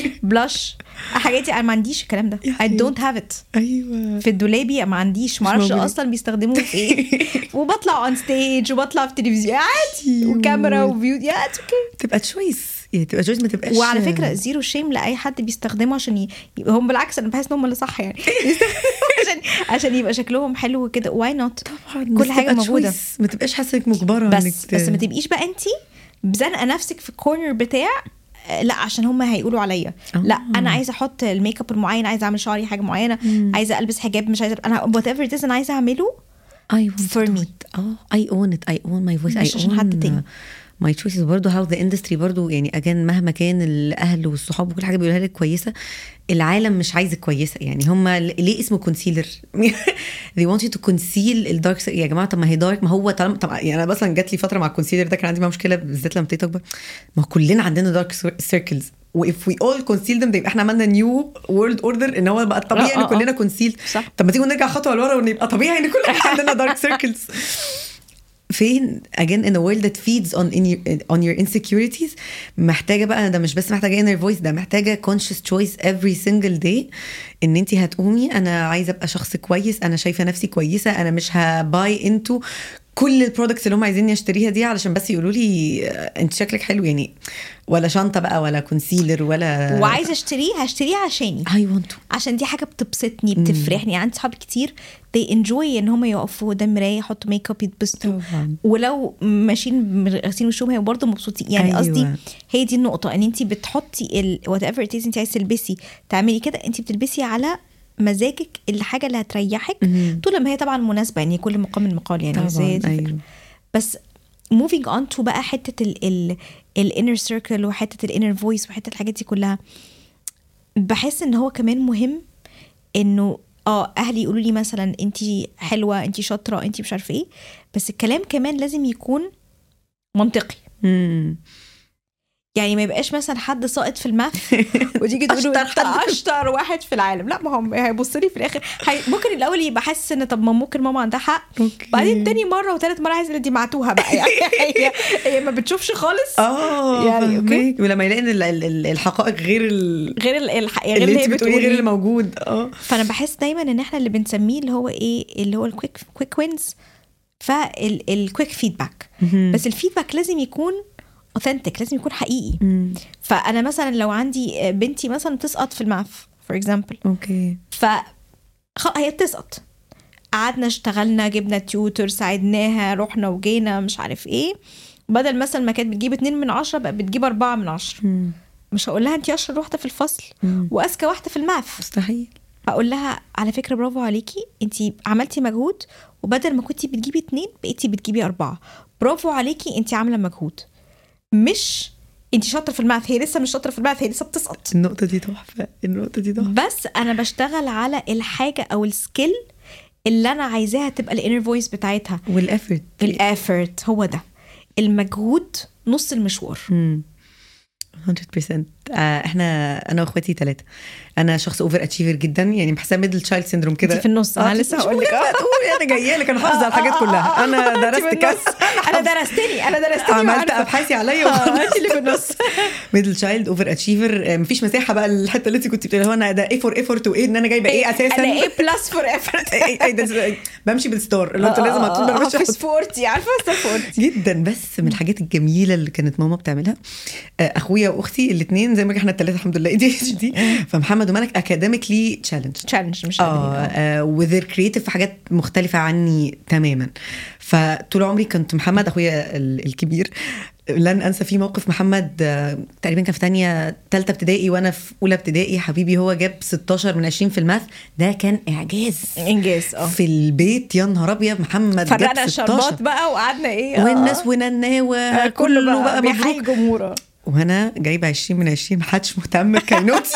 Speaker 1: بلاش الحاجات دي انا ما عنديش الكلام ده
Speaker 2: يا
Speaker 1: I
Speaker 2: حبيبي.
Speaker 1: don't have it
Speaker 2: ايوه
Speaker 1: في الدولابي ما عنديش ما اعرفش
Speaker 2: موجودة.
Speaker 1: اصلا بيستخدموه في ايه وبطلع اون ستيج وبطلع في تلفزيون عادي
Speaker 2: Cute.
Speaker 1: وكاميرا وفيو يا اتس اوكي
Speaker 2: تبقى تشويس يعني تبقى تشويس ما تبقاش
Speaker 1: وعلى فكره زيرو شيم لاي حد بيستخدمه عشان ي... هم بالعكس انا بحس ان هم اللي صح يعني عشان عشان يبقى شكلهم حلو كده واي نوت
Speaker 2: طبعا
Speaker 1: كل
Speaker 2: بس
Speaker 1: حاجة
Speaker 2: تبقى
Speaker 1: موجودة.
Speaker 2: choice. ما تبقاش حاسه انك مجبره
Speaker 1: بس
Speaker 2: إنك ت-
Speaker 1: بس ما تبقيش بقى انت بزنقه نفسك في الكورنر بتاع آه، لا عشان هم هيقولوا عليا
Speaker 2: آه.
Speaker 1: لا انا عايزه احط الميك اب المعين عايزه اعمل شعري حاجه معينه عايزه البس حجاب مش عايزه انا وات ايفر انا عايزه اعمله
Speaker 2: I want
Speaker 1: For
Speaker 2: to do
Speaker 1: me.
Speaker 2: it. اه I own it I own my voice
Speaker 1: مش
Speaker 2: I
Speaker 1: عشان
Speaker 2: own
Speaker 1: حد تاني.
Speaker 2: ماي تشويسز برضه هاو ذا اندستري برضه يعني اجان مهما كان الاهل والصحاب وكل حاجه بيقولها لك كويسه العالم مش عايزك كويسه يعني هم ليه اسمه كونسيلر they want you to conceal الدارك يا جماعه طب ما هي دارك ما هو طالما طب يعني انا مثلا جات لي فتره مع الكونسيلر ده كان عندي معاه مشكله بالذات لما ابتديت اكبر ما هو كلنا عندنا دارك سيركلز واف وي اول كونسيل ذم يبقى احنا عملنا نيو وورلد اوردر ان هو بقى الطبيعي
Speaker 1: آه،
Speaker 2: ان
Speaker 1: آه،
Speaker 2: كلنا
Speaker 1: آه.
Speaker 2: كونسيل
Speaker 1: صح.
Speaker 2: طب ما تيجوا نرجع خطوه لورا وان يبقى طبيعي ان كلنا عندنا دارك سيركلز فين again in a world that feeds on in your, on your insecurities محتاجه بقى ده مش بس محتاجه inner voice ده محتاجه conscious choice every single day ان انت هتقومي انا عايزه ابقى شخص كويس انا شايفه نفسي كويسه انا مش هباي انتو كل البرودكتس اللي هم عايزيني اشتريها دي علشان بس يقولوا لي آه، انت شكلك حلو يعني ولا شنطه بقى ولا كونسيلر ولا
Speaker 1: وعايزه اشتريه هشتريه عشاني
Speaker 2: اي ونت
Speaker 1: عشان دي حاجه بتبسطني بتفرحني عندي صحابي كتير they enjoy ان هم يقفوا قدام مرايه يحطوا ميك اب يتبسطوا
Speaker 2: طبعاً.
Speaker 1: ولو ماشيين غاسلين وشهم هيبقوا برضه مبسوطين يعني
Speaker 2: أيوة.
Speaker 1: قصدي هي دي النقطه ان انت بتحطي ال whatever it is انت عايز تلبسي تعملي كده انت بتلبسي على مزاجك الحاجه اللي هتريحك
Speaker 2: مهم.
Speaker 1: طول ما هي طبعا مناسبه يعني كل مقام من مقال يعني بس هي
Speaker 2: طبعا
Speaker 1: دي الفكرة.
Speaker 2: ايوه
Speaker 1: بس moving on to بقى حته ال ال الانر سيركل وحته الانر فويس وحته الحاجات دي كلها بحس ان هو كمان مهم انه اه اهلي يقولوا لي مثلا انت حلوه انت شاطره انت مش عارفه ايه بس الكلام كمان لازم يكون منطقي
Speaker 2: مم.
Speaker 1: يعني ما يبقاش مثلا حد ساقط في الماث وتيجي تقول له
Speaker 2: أشطر
Speaker 1: انت
Speaker 2: حد في-
Speaker 1: اشطر واحد في العالم لا ما هو هيبص لي في الاخر هي ممكن الاول يبقى حاسس ان طب ما ممكن ماما عندها حق
Speaker 2: اوكي
Speaker 1: بعدين تاني مره وتالت مره عايزه دي معتوها بقى يعني هي هي ما بتشوفش خالص
Speaker 2: اه
Speaker 1: يعني، أوكي.
Speaker 2: فهماك. ولما يلاقي ان ال- ال- ال- الحقائق غير ال...
Speaker 1: غير ال- الح... غير
Speaker 2: اللي
Speaker 1: اللي هي
Speaker 2: انت بتقوليه غير اللي
Speaker 1: بتقوليه
Speaker 2: موجود اه
Speaker 1: فانا بحس دايما ان احنا اللي بنسميه اللي هو ايه اللي هو الكويك كويك وينز فالكويك فيدباك بس الفيدباك لازم يكون اوثنتيك لازم يكون حقيقي
Speaker 2: مم.
Speaker 1: فانا مثلا لو عندي بنتي مثلا تسقط في الماث فور اكزامبل
Speaker 2: اوكي
Speaker 1: ف خ- هي بتسقط قعدنا اشتغلنا جبنا تيوتر ساعدناها رحنا وجينا مش عارف ايه بدل مثلا ما كانت بتجيب اتنين من عشرة بقت بتجيب أربعة من عشرة
Speaker 2: مم.
Speaker 1: مش هقول لها انت اشطر واحدة في الفصل
Speaker 2: مم.
Speaker 1: واذكى واحدة في الماث
Speaker 2: مستحيل
Speaker 1: هقول لها على فكرة برافو عليكي انت عملتي مجهود وبدل ما كنتي بتجيبي اتنين بقيتي بتجيبي أربعة برافو عليكي انت عاملة مجهود مش انت شاطرة في الماث هي لسه مش شاطرة في الماث هي لسه بتسقط
Speaker 2: النقطة دي تحفة النقطة دي تحفة
Speaker 1: بس انا بشتغل على الحاجه او السكيل اللي انا عايزاها تبقى الانر فويس بتاعتها
Speaker 2: والافورت
Speaker 1: الافورت هو ده المجهود نص المشوار
Speaker 2: 100% آه احنا انا واخواتي ثلاثة انا شخص اوفر اتشيفر جدا يعني بحسها ميدل تشايلد سيندروم كده
Speaker 1: انت في النص انا لسه هقول لك
Speaker 2: لا تقولي انا جايه لك انا حافظه على الحاجات كلها انا درست كاس
Speaker 1: انا درستني انا درستني
Speaker 2: عملت
Speaker 1: وعارفة.
Speaker 2: ابحاثي عليا
Speaker 1: آه، انت اللي في النص
Speaker 2: ميدل تشايلد اوفر اتشيفر مفيش مساحه بقى الحته اللي انت كنت بتقولها هو انا ده ايه فور ايفورت وايه ان انا جايبه ايه اساسا
Speaker 1: انا ايه بلس فور ايفورت
Speaker 2: إيه- إيه ده- بمشي بالستار اللي انت لازم على طول بمشي
Speaker 1: في سبورتي عارفه سبورتي
Speaker 2: جدا بس من الحاجات الجميله اللي كانت ماما بتعملها آه، اخويا واختي الاثنين زي ما احنا الثلاثه الحمد لله اي دي اتش دي فمحمد وملك اكاديميكلي تشالنج
Speaker 1: تشالنج مش
Speaker 2: اه
Speaker 1: قادرين.
Speaker 2: آه، وذير كريتيف في حاجات مختلفه عني تماما فطول عمري كنت محمد اخويا ال- الكبير لن انسى في موقف محمد آه، تقريبا كان في تانية تالتة ابتدائي وانا في اولى ابتدائي حبيبي هو جاب 16 من 20 في الماث ده كان اعجاز
Speaker 1: انجاز اه
Speaker 2: في البيت يا نهار ابيض محمد جاب
Speaker 1: فرقنا
Speaker 2: 16
Speaker 1: الشربات بقى وقعدنا ايه آه.
Speaker 2: والناس ونناوة
Speaker 1: آه،
Speaker 2: كله بقى
Speaker 1: بيحيي
Speaker 2: مبروك
Speaker 1: جمهوره
Speaker 2: وانا جايبه 20 من 20 محدش مهتم بكينوتي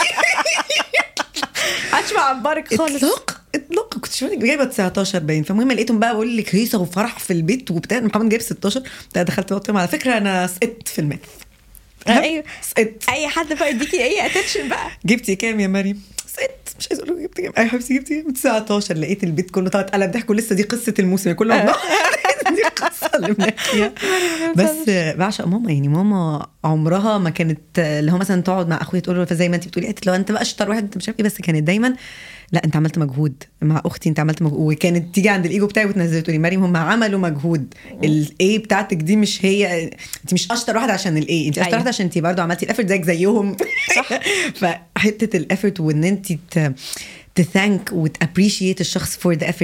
Speaker 1: محدش معبرك خالص
Speaker 2: اطلاق اطلاق كنت شويه جايبه 19 باين فالمهم لقيتهم بقى بقول لك هيصه وفرح في البيت وبتاع محمد جايب 16 ده دخلت قلت لهم على فكره انا سقطت في الماث
Speaker 1: ايوه
Speaker 2: سقطت
Speaker 1: اي حد بقى يديكي اي اتنشن بقى
Speaker 2: جبتي كام يا مريم؟ سقطت مش عايز اقول لك جبت كام اي حبيبتي جبتي كام؟ 19 لقيت البيت كله طلعت قلب ضحك ولسه دي قصه الموسم كل ما بنقعد دي القصه اللي بنحكيها بس بعشق ماما يعني ماما عمرها ما كانت اللي هو مثلا تقعد مع اخويا تقول له زي ما انت بتقولي قالت لو انت بقى اشطر واحد انت مش عارف ايه بس كانت دايما لا انت عملت مجهود مع اختي انت عملت مجهود وكانت تيجي عند الايجو بتاعي وتنزل تقولي مريم هم عملوا مجهود الاي بتاعتك دي مش هي انت مش اشطر واحده عشان الاي انت اشطر
Speaker 1: أيوة.
Speaker 2: واحده عشان انت برضه عملتي الافورت زيك زيهم صح فحته الافورت وان انت تثانك وتابريشيت الشخص فور ذا effort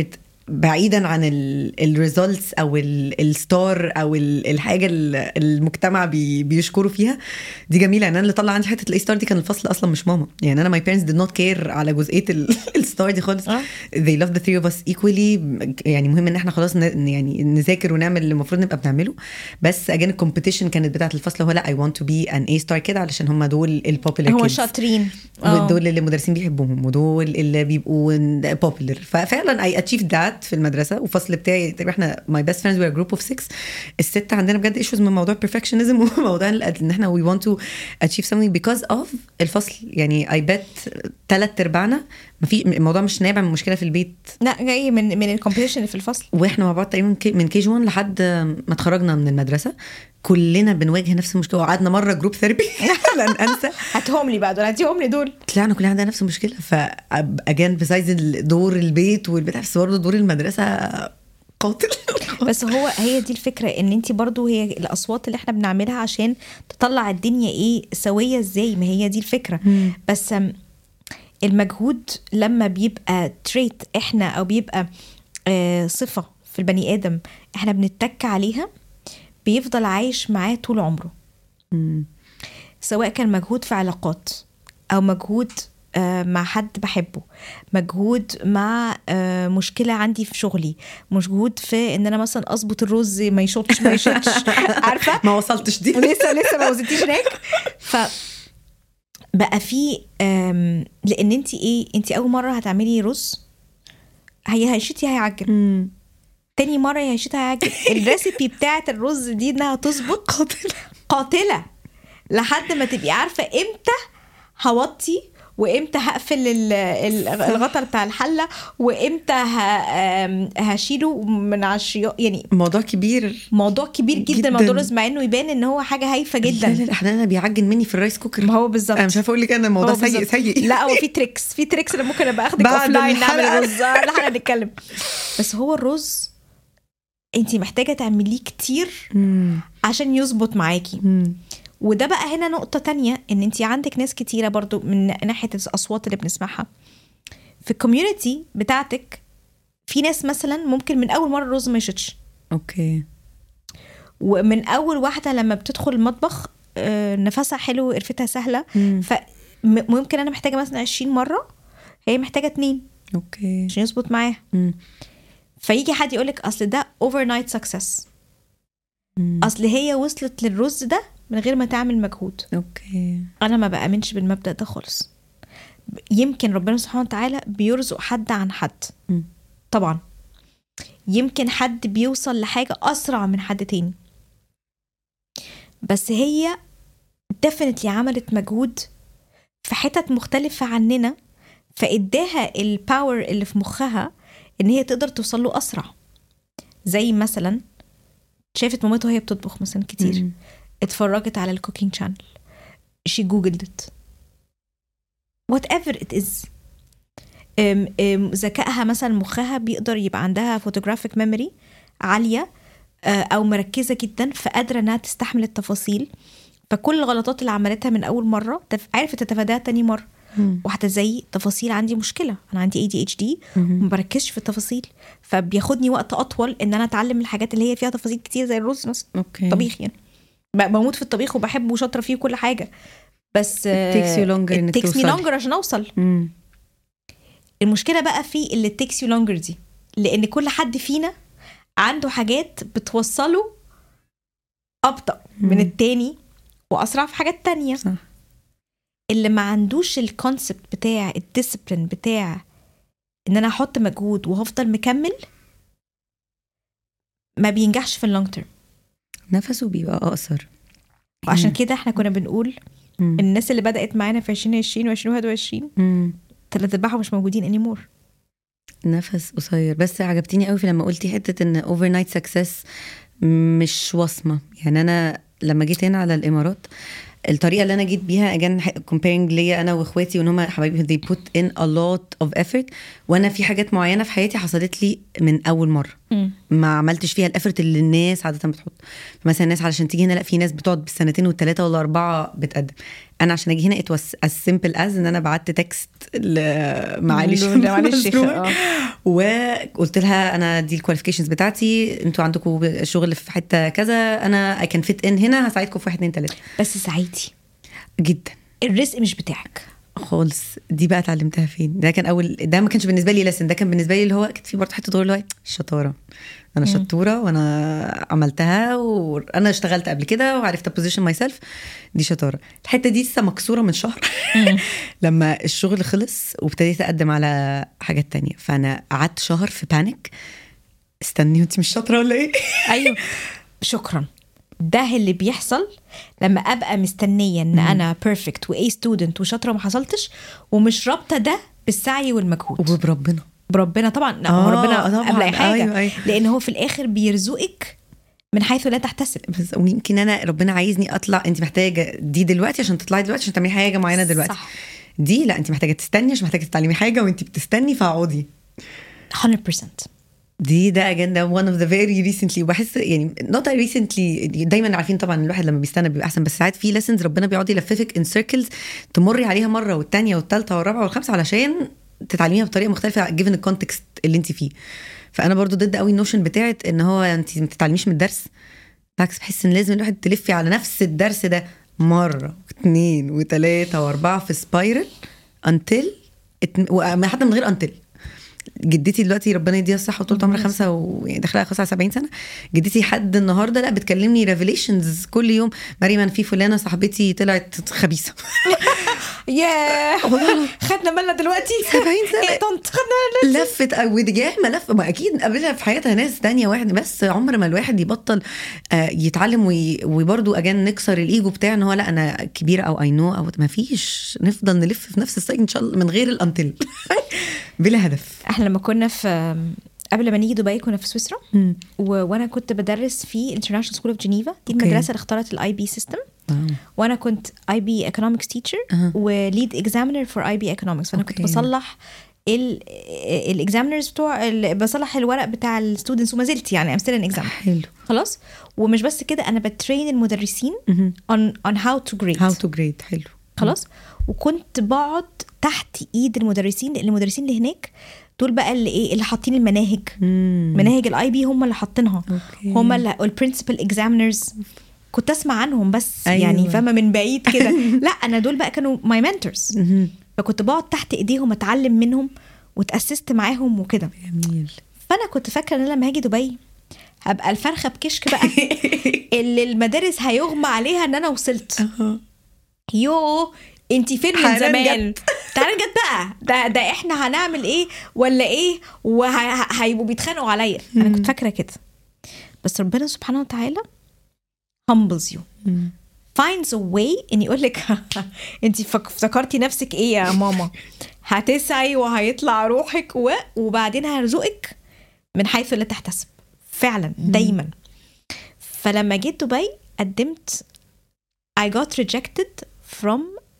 Speaker 2: بعيدا عن الريزلتس او الستار او ال- الحاجه ال- المجتمع بي بيشكروا فيها دي جميله يعني انا اللي طلع عندي حته الاي ستار دي كان الفصل اصلا مش ماما يعني انا ماي بيرنتس did not care على جزئيه الستار دي خالص
Speaker 1: آه.
Speaker 2: they love the three of us equally يعني مهم ان احنا خلاص ن- يعني نذاكر ونعمل اللي المفروض نبقى بنعمله بس اجين الكومبيتيشن كانت بتاعه الفصل هو لا I want to be an A star كده علشان هم دول البوبيلر
Speaker 1: هو شاطرين آه.
Speaker 2: ودول اللي المدرسين بيحبوهم ودول اللي بيبقوا بوبيلر ففعلا اي اتشيف ذات في المدرسه والفصل بتاعي تقريبا احنا ماي بيست فريندز وير جروب اوف 6 السته عندنا بجد ايشوز من موضوع البرفكشنزم وموضوع ال- ان احنا وي ونت تو اتشيف something because اوف الفصل يعني اي بت ثلاث ارباعنا ما في الموضوع مش نابع من مشكله في البيت
Speaker 1: لا جاي من من الكومبيتيشن اللي في الفصل
Speaker 2: واحنا مع بعض تقريبا كي- من كي جي 1 لحد ما اتخرجنا من المدرسه كلنا بنواجه نفس المشكله وقعدنا مره جروب ثيرابي لن انسى
Speaker 1: هاتهم لي بقى دول هاتيهم لي دول
Speaker 2: طلعنا كلنا عندنا نفس المشكله فاجان بسايز دور البيت والبتاع بس برضه دور المدرسه قاتل
Speaker 1: بس هو هي دي الفكره ان انت برضو هي الاصوات اللي احنا بنعملها عشان تطلع الدنيا ايه سويه ازاي ما هي دي الفكره
Speaker 2: مم.
Speaker 1: بس أم، المجهود لما بيبقى تريت احنا او بيبقى آه، صفه في البني ادم احنا بنتك عليها بيفضل عايش معاه طول عمره
Speaker 2: مم.
Speaker 1: سواء كان مجهود في علاقات او مجهود آه، مع حد بحبه مجهود مع آه، مشكله عندي في شغلي مجهود في ان انا مثلا اظبط الرز ما يشطش ما يشطش عارفه
Speaker 2: ما وصلتش دي
Speaker 1: ولسه لسه ما وصلتيش هناك ف بقى في آم، لان انت ايه انت اول مره هتعملي رز هي هيشتي هيعجن
Speaker 2: مم.
Speaker 1: تاني مره هي هيشتي هيعجن الريسيبي بتاعت الرز دي انها تظبط
Speaker 2: قاتل
Speaker 1: قاتله لحد ما تبقي عارفه امتى هوطي وامتى هقفل ال- ال- الغطا بتاع الحله وامتى ه- آم، هشيله من على الشيا يعني
Speaker 2: موضوع كبير
Speaker 1: موضوع كبير جدا,
Speaker 2: جداً.
Speaker 1: موضوع الرز مع انه يبان ان هو حاجه هايفه
Speaker 2: لا لا
Speaker 1: جدا
Speaker 2: لا احنا انا بيعجن مني في الرايس كوكر
Speaker 1: ما هو بالظبط
Speaker 2: انا مش عارفه اقول لك انا الموضوع
Speaker 1: هو
Speaker 2: سيء
Speaker 1: بالظبط.
Speaker 2: سيء
Speaker 1: لا هو في تريكس في تريكس انا ممكن ابقى اخدك
Speaker 2: بعد
Speaker 1: اوف لاين نعمل
Speaker 2: الحلقة.
Speaker 1: رز لا احنا نتكلم بس هو الرز انت محتاجه تعمليه كتير
Speaker 2: مم.
Speaker 1: عشان يظبط معاكي
Speaker 2: مم.
Speaker 1: وده بقى هنا نقطة تانية ان انت عندك ناس كتيرة برضو من ناحية الاصوات اللي بنسمعها في الكوميونتي بتاعتك في ناس مثلا ممكن من اول مرة الرز ما يشتش
Speaker 2: اوكي
Speaker 1: ومن اول واحدة لما بتدخل المطبخ آه، نفسها حلو قرفتها سهلة
Speaker 2: مم.
Speaker 1: فممكن انا محتاجة مثلا 20 مرة هي محتاجة اتنين
Speaker 2: اوكي
Speaker 1: عشان يظبط معاها
Speaker 2: مم.
Speaker 1: فيجي حد يقولك اصل ده اوفر نايت سكسس
Speaker 2: مم.
Speaker 1: اصل هي وصلت للرز ده من غير ما تعمل مجهود
Speaker 2: اوكي
Speaker 1: انا ما بامنش بالمبدا ده خالص يمكن ربنا سبحانه وتعالى بيرزق حد عن حد
Speaker 2: مم.
Speaker 1: طبعا يمكن حد بيوصل لحاجه اسرع من حد تاني بس هي ديفنتلي عملت مجهود في حتت مختلفه عننا فاداها الباور اللي في مخها ان هي تقدر توصل له اسرع زي مثلا شافت مامتها وهي بتطبخ مثلا كتير
Speaker 2: مم.
Speaker 1: اتفرجت على الكوكينج شانل she googled it whatever it is أم- أم، ذكائها مثلا مخها بيقدر يبقى عندها فوتوغرافيك ميموري عاليه آه، او مركزه جدا فقادره انها تستحمل التفاصيل فكل الغلطات اللي عملتها من اول مره تف- عرفت تتفاداها تاني مره
Speaker 2: مم.
Speaker 1: واحده زي تفاصيل عندي مشكله انا عندي اي دي اتش دي
Speaker 2: مم.
Speaker 1: ما بركزش في التفاصيل فبياخدني وقت اطول ان انا اتعلم الحاجات اللي هي فيها تفاصيل كتير زي الرز مثلا
Speaker 2: اوكي
Speaker 1: طبيخ يعني ب- بموت في الطبيخ وبحبه وشاطره فيه وكل حاجه بس
Speaker 2: It takes you longer إنك
Speaker 1: it takes me
Speaker 2: توصلي.
Speaker 1: longer عشان اوصل
Speaker 2: مم.
Speaker 1: المشكله بقى في اللي takes you longer دي لان كل حد فينا عنده حاجات بتوصله ابطا من
Speaker 2: مم.
Speaker 1: التاني واسرع في حاجات تانية
Speaker 2: صح
Speaker 1: اللي ما عندوش الكونسبت بتاع الديسيبلين بتاع ان انا احط مجهود وهفضل مكمل ما بينجحش في اللونج تيرم
Speaker 2: نفسه بيبقى اقصر
Speaker 1: وعشان
Speaker 2: مم.
Speaker 1: كده احنا كنا بنقول
Speaker 2: مم.
Speaker 1: الناس اللي بدات معانا في 2020 و2021
Speaker 2: مم.
Speaker 1: ثلاث ارباعهم مش موجودين انيمور
Speaker 2: نفس قصير بس عجبتني قوي في لما قلتي حته ان اوفر نايت سكسس مش وصمه يعني انا لما جيت هنا على الامارات الطريقه اللي انا جيت بيها اجان كومبيرنج ليا انا واخواتي وان هم حبايبي they put in a lot of effort وانا في حاجات معينه في حياتي حصلت لي من اول مره
Speaker 1: مم.
Speaker 2: ما عملتش فيها الافرت اللي الناس عاده بتحط مثلا الناس علشان تيجي هنا لا في ناس بتقعد بالسنتين والثلاثه ولا اربعه بتقدم انا عشان اجي هنا ات واز از سمبل از ان انا بعت تكست لمعالي الشيخ
Speaker 1: معالي الشيخ،
Speaker 2: مسرور.
Speaker 1: آه.
Speaker 2: وقلت لها انا دي الكواليفيكيشنز بتاعتي انتوا عندكم شغل في حته كذا انا اي كان فيت ان هنا هساعدكم في واحد اتنين تلاته
Speaker 1: بس سعيدي
Speaker 2: جدا
Speaker 1: الرزق مش بتاعك
Speaker 2: خالص دي بقى اتعلمتها فين ده كان اول ده ما كانش بالنسبه لي لسن ده كان بالنسبه لي اللي هو كانت في برضه حته دور اللي هو الشطاره انا شطوره وانا عملتها وانا اشتغلت قبل كده وعرفت ابوزيشن ماي سيلف دي شطاره الحته دي لسه مكسوره من شهر لما الشغل خلص وابتديت اقدم على حاجات تانية فانا قعدت شهر في بانيك استني انت مش شاطره ولا ايه
Speaker 1: ايوه شكرا ده اللي بيحصل لما ابقى مستنيه ان انا بيرفكت واي ستودنت وشاطره وما حصلتش ومش رابطه ده بالسعي والمجهود
Speaker 2: وبربنا
Speaker 1: بربنا طبعا لا
Speaker 2: آه،
Speaker 1: هو ربنا
Speaker 2: طبعاً.
Speaker 1: قبل اي حاجه
Speaker 2: أيوة، أيوة.
Speaker 1: لان هو في الاخر بيرزقك من حيث لا تحتسب
Speaker 2: بس ويمكن انا ربنا عايزني اطلع انت محتاجه دي دلوقتي عشان تطلعي دلوقتي عشان تعملي حاجه معينه دلوقتي
Speaker 1: صح.
Speaker 2: دي لا انت محتاجه تستني عشان محتاجه تتعلمي حاجه وانت بتستني فاقعدي
Speaker 1: 100%
Speaker 2: دي ده اجنده one of the very recently وبحس يعني not recently دايما عارفين طبعا الواحد لما بيستنى بيبقى احسن بس ساعات في lessons ربنا بيقعد يلففك in circles تمري عليها مره والتانيه والتالته والرابعه والخامسه علشان تتعلميها بطريقه مختلفه given الكونتكست اللي انت فيه فانا برضو ضد قوي النوشن بتاعت ان هو انت ما تتعلميش من الدرس بالعكس بحس ان لازم الواحد تلفي على نفس الدرس ده مره واثنين وثلاثه واربعه في سبايرل انتل حتى من غير انتل جدتي دلوقتي ربنا يديها الصحه وطول عمرها خمسه وداخلها خمسه على 70 سنه جدتي حد النهارده لا بتكلمني ريفيليشنز كل يوم مريم أنا في فلانه صاحبتي طلعت خبيثه
Speaker 1: ياه خدنا بالنا دلوقتي
Speaker 2: 70 سنة.
Speaker 1: ايه طنط خدنا بالنا
Speaker 2: لفت ودياما لف ما اكيد قابلها في حياتها ناس تانية واحد بس عمر ما الواحد يبطل آه، يتعلم وي- وبرضه اجان نكسر الايجو بتاع ان هو لا انا كبيره او اي نو او ما فيش نفضل نلف في نفس السايكل ان شاء الله من غير الانتل بلا هدف
Speaker 1: احنا لما كنا في قبل ما نيجي دبي كنا في سويسرا و... وانا كنت بدرس في انترناشونال سكول اوف جنيفا دي
Speaker 2: أوكي.
Speaker 1: المدرسه اللي اخترعت الاي بي سيستم وانا كنت اي بي ايكونومكس تيتشر
Speaker 2: أها.
Speaker 1: وليد اكزامينر فور اي بي ايكونومكس فانا كنت
Speaker 2: أوكي.
Speaker 1: بصلح الاكزامينرز بتوع ال- بصلح الورق بتاع الستودنتس وما زلت يعني ام ستيل ان اكزام
Speaker 2: حلو
Speaker 1: خلاص ومش بس كده انا بترين المدرسين on on how to grade
Speaker 2: هاو تو جريد حلو
Speaker 1: خلاص وكنت بقعد تحت ايد المدرسين لان المدرسين اللي هناك دول بقى اللي ايه اللي حاطين المناهج
Speaker 2: مم.
Speaker 1: مناهج الاي بي هم اللي حاطينها
Speaker 2: أوكي.
Speaker 1: هم اللي البرنسبل اكزامينرز كنت اسمع عنهم بس
Speaker 2: أيوة.
Speaker 1: أيوة. يعني فاهمه من بعيد كده لا انا دول بقى كانوا ماي منتورز
Speaker 2: مهم.
Speaker 1: فكنت بقعد تحت ايديهم اتعلم منهم وتاسست معاهم وكده
Speaker 2: جميل
Speaker 1: فانا كنت فاكره ان أنا لما هاجي دبي هبقى الفرخه بكشك بقى اللي المدارس هيغمى عليها ان انا وصلت يو انت فين من
Speaker 2: حنان
Speaker 1: زمان تعالى جت بقى ده ده احنا هنعمل ايه ولا ايه وهيبقوا بيتخانقوا عليا انا كنت فاكره كده بس ربنا سبحانه وتعالى humbles you finds a way ان يقول لك انت افتكرتي نفسك ايه يا ماما هتسعي وهيطلع روحك و... وبعدين هرزقك من حيث لا تحتسب فعلا دايما فلما جيت دبي قدمت I got rejected from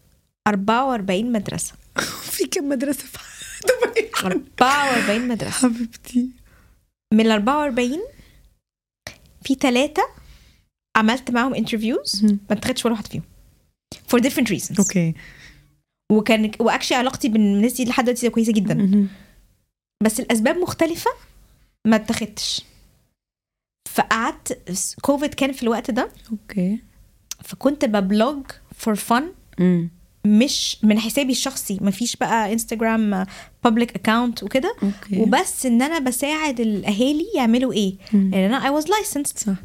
Speaker 1: 44 مدرسة
Speaker 2: في كم مدرسه في دبي
Speaker 1: 44 مدرسة
Speaker 2: حبيبتي
Speaker 1: من ال 44 في ثلاثة عملت معاهم انترفيوز
Speaker 2: مم.
Speaker 1: ما اتخدتش ولا واحد فيهم for different reasons
Speaker 2: اوكي
Speaker 1: وكان واكشلي علاقتي بالناس دي لحد دلوقتي كويسة جدا
Speaker 2: مهم.
Speaker 1: بس الاسباب مختلفه ما اتخدتش فقعدت كوفيد كان في الوقت ده
Speaker 2: اوكي
Speaker 1: فكنت ببلوج فور فن
Speaker 2: مم.
Speaker 1: مش من حسابي الشخصي مفيش بقى انستجرام بابليك اكاونت وكده
Speaker 2: اوكي
Speaker 1: وبس ان انا بساعد الاهالي يعملوا ايه
Speaker 2: مم.
Speaker 1: لان انا اي واز لايسنسد
Speaker 2: صح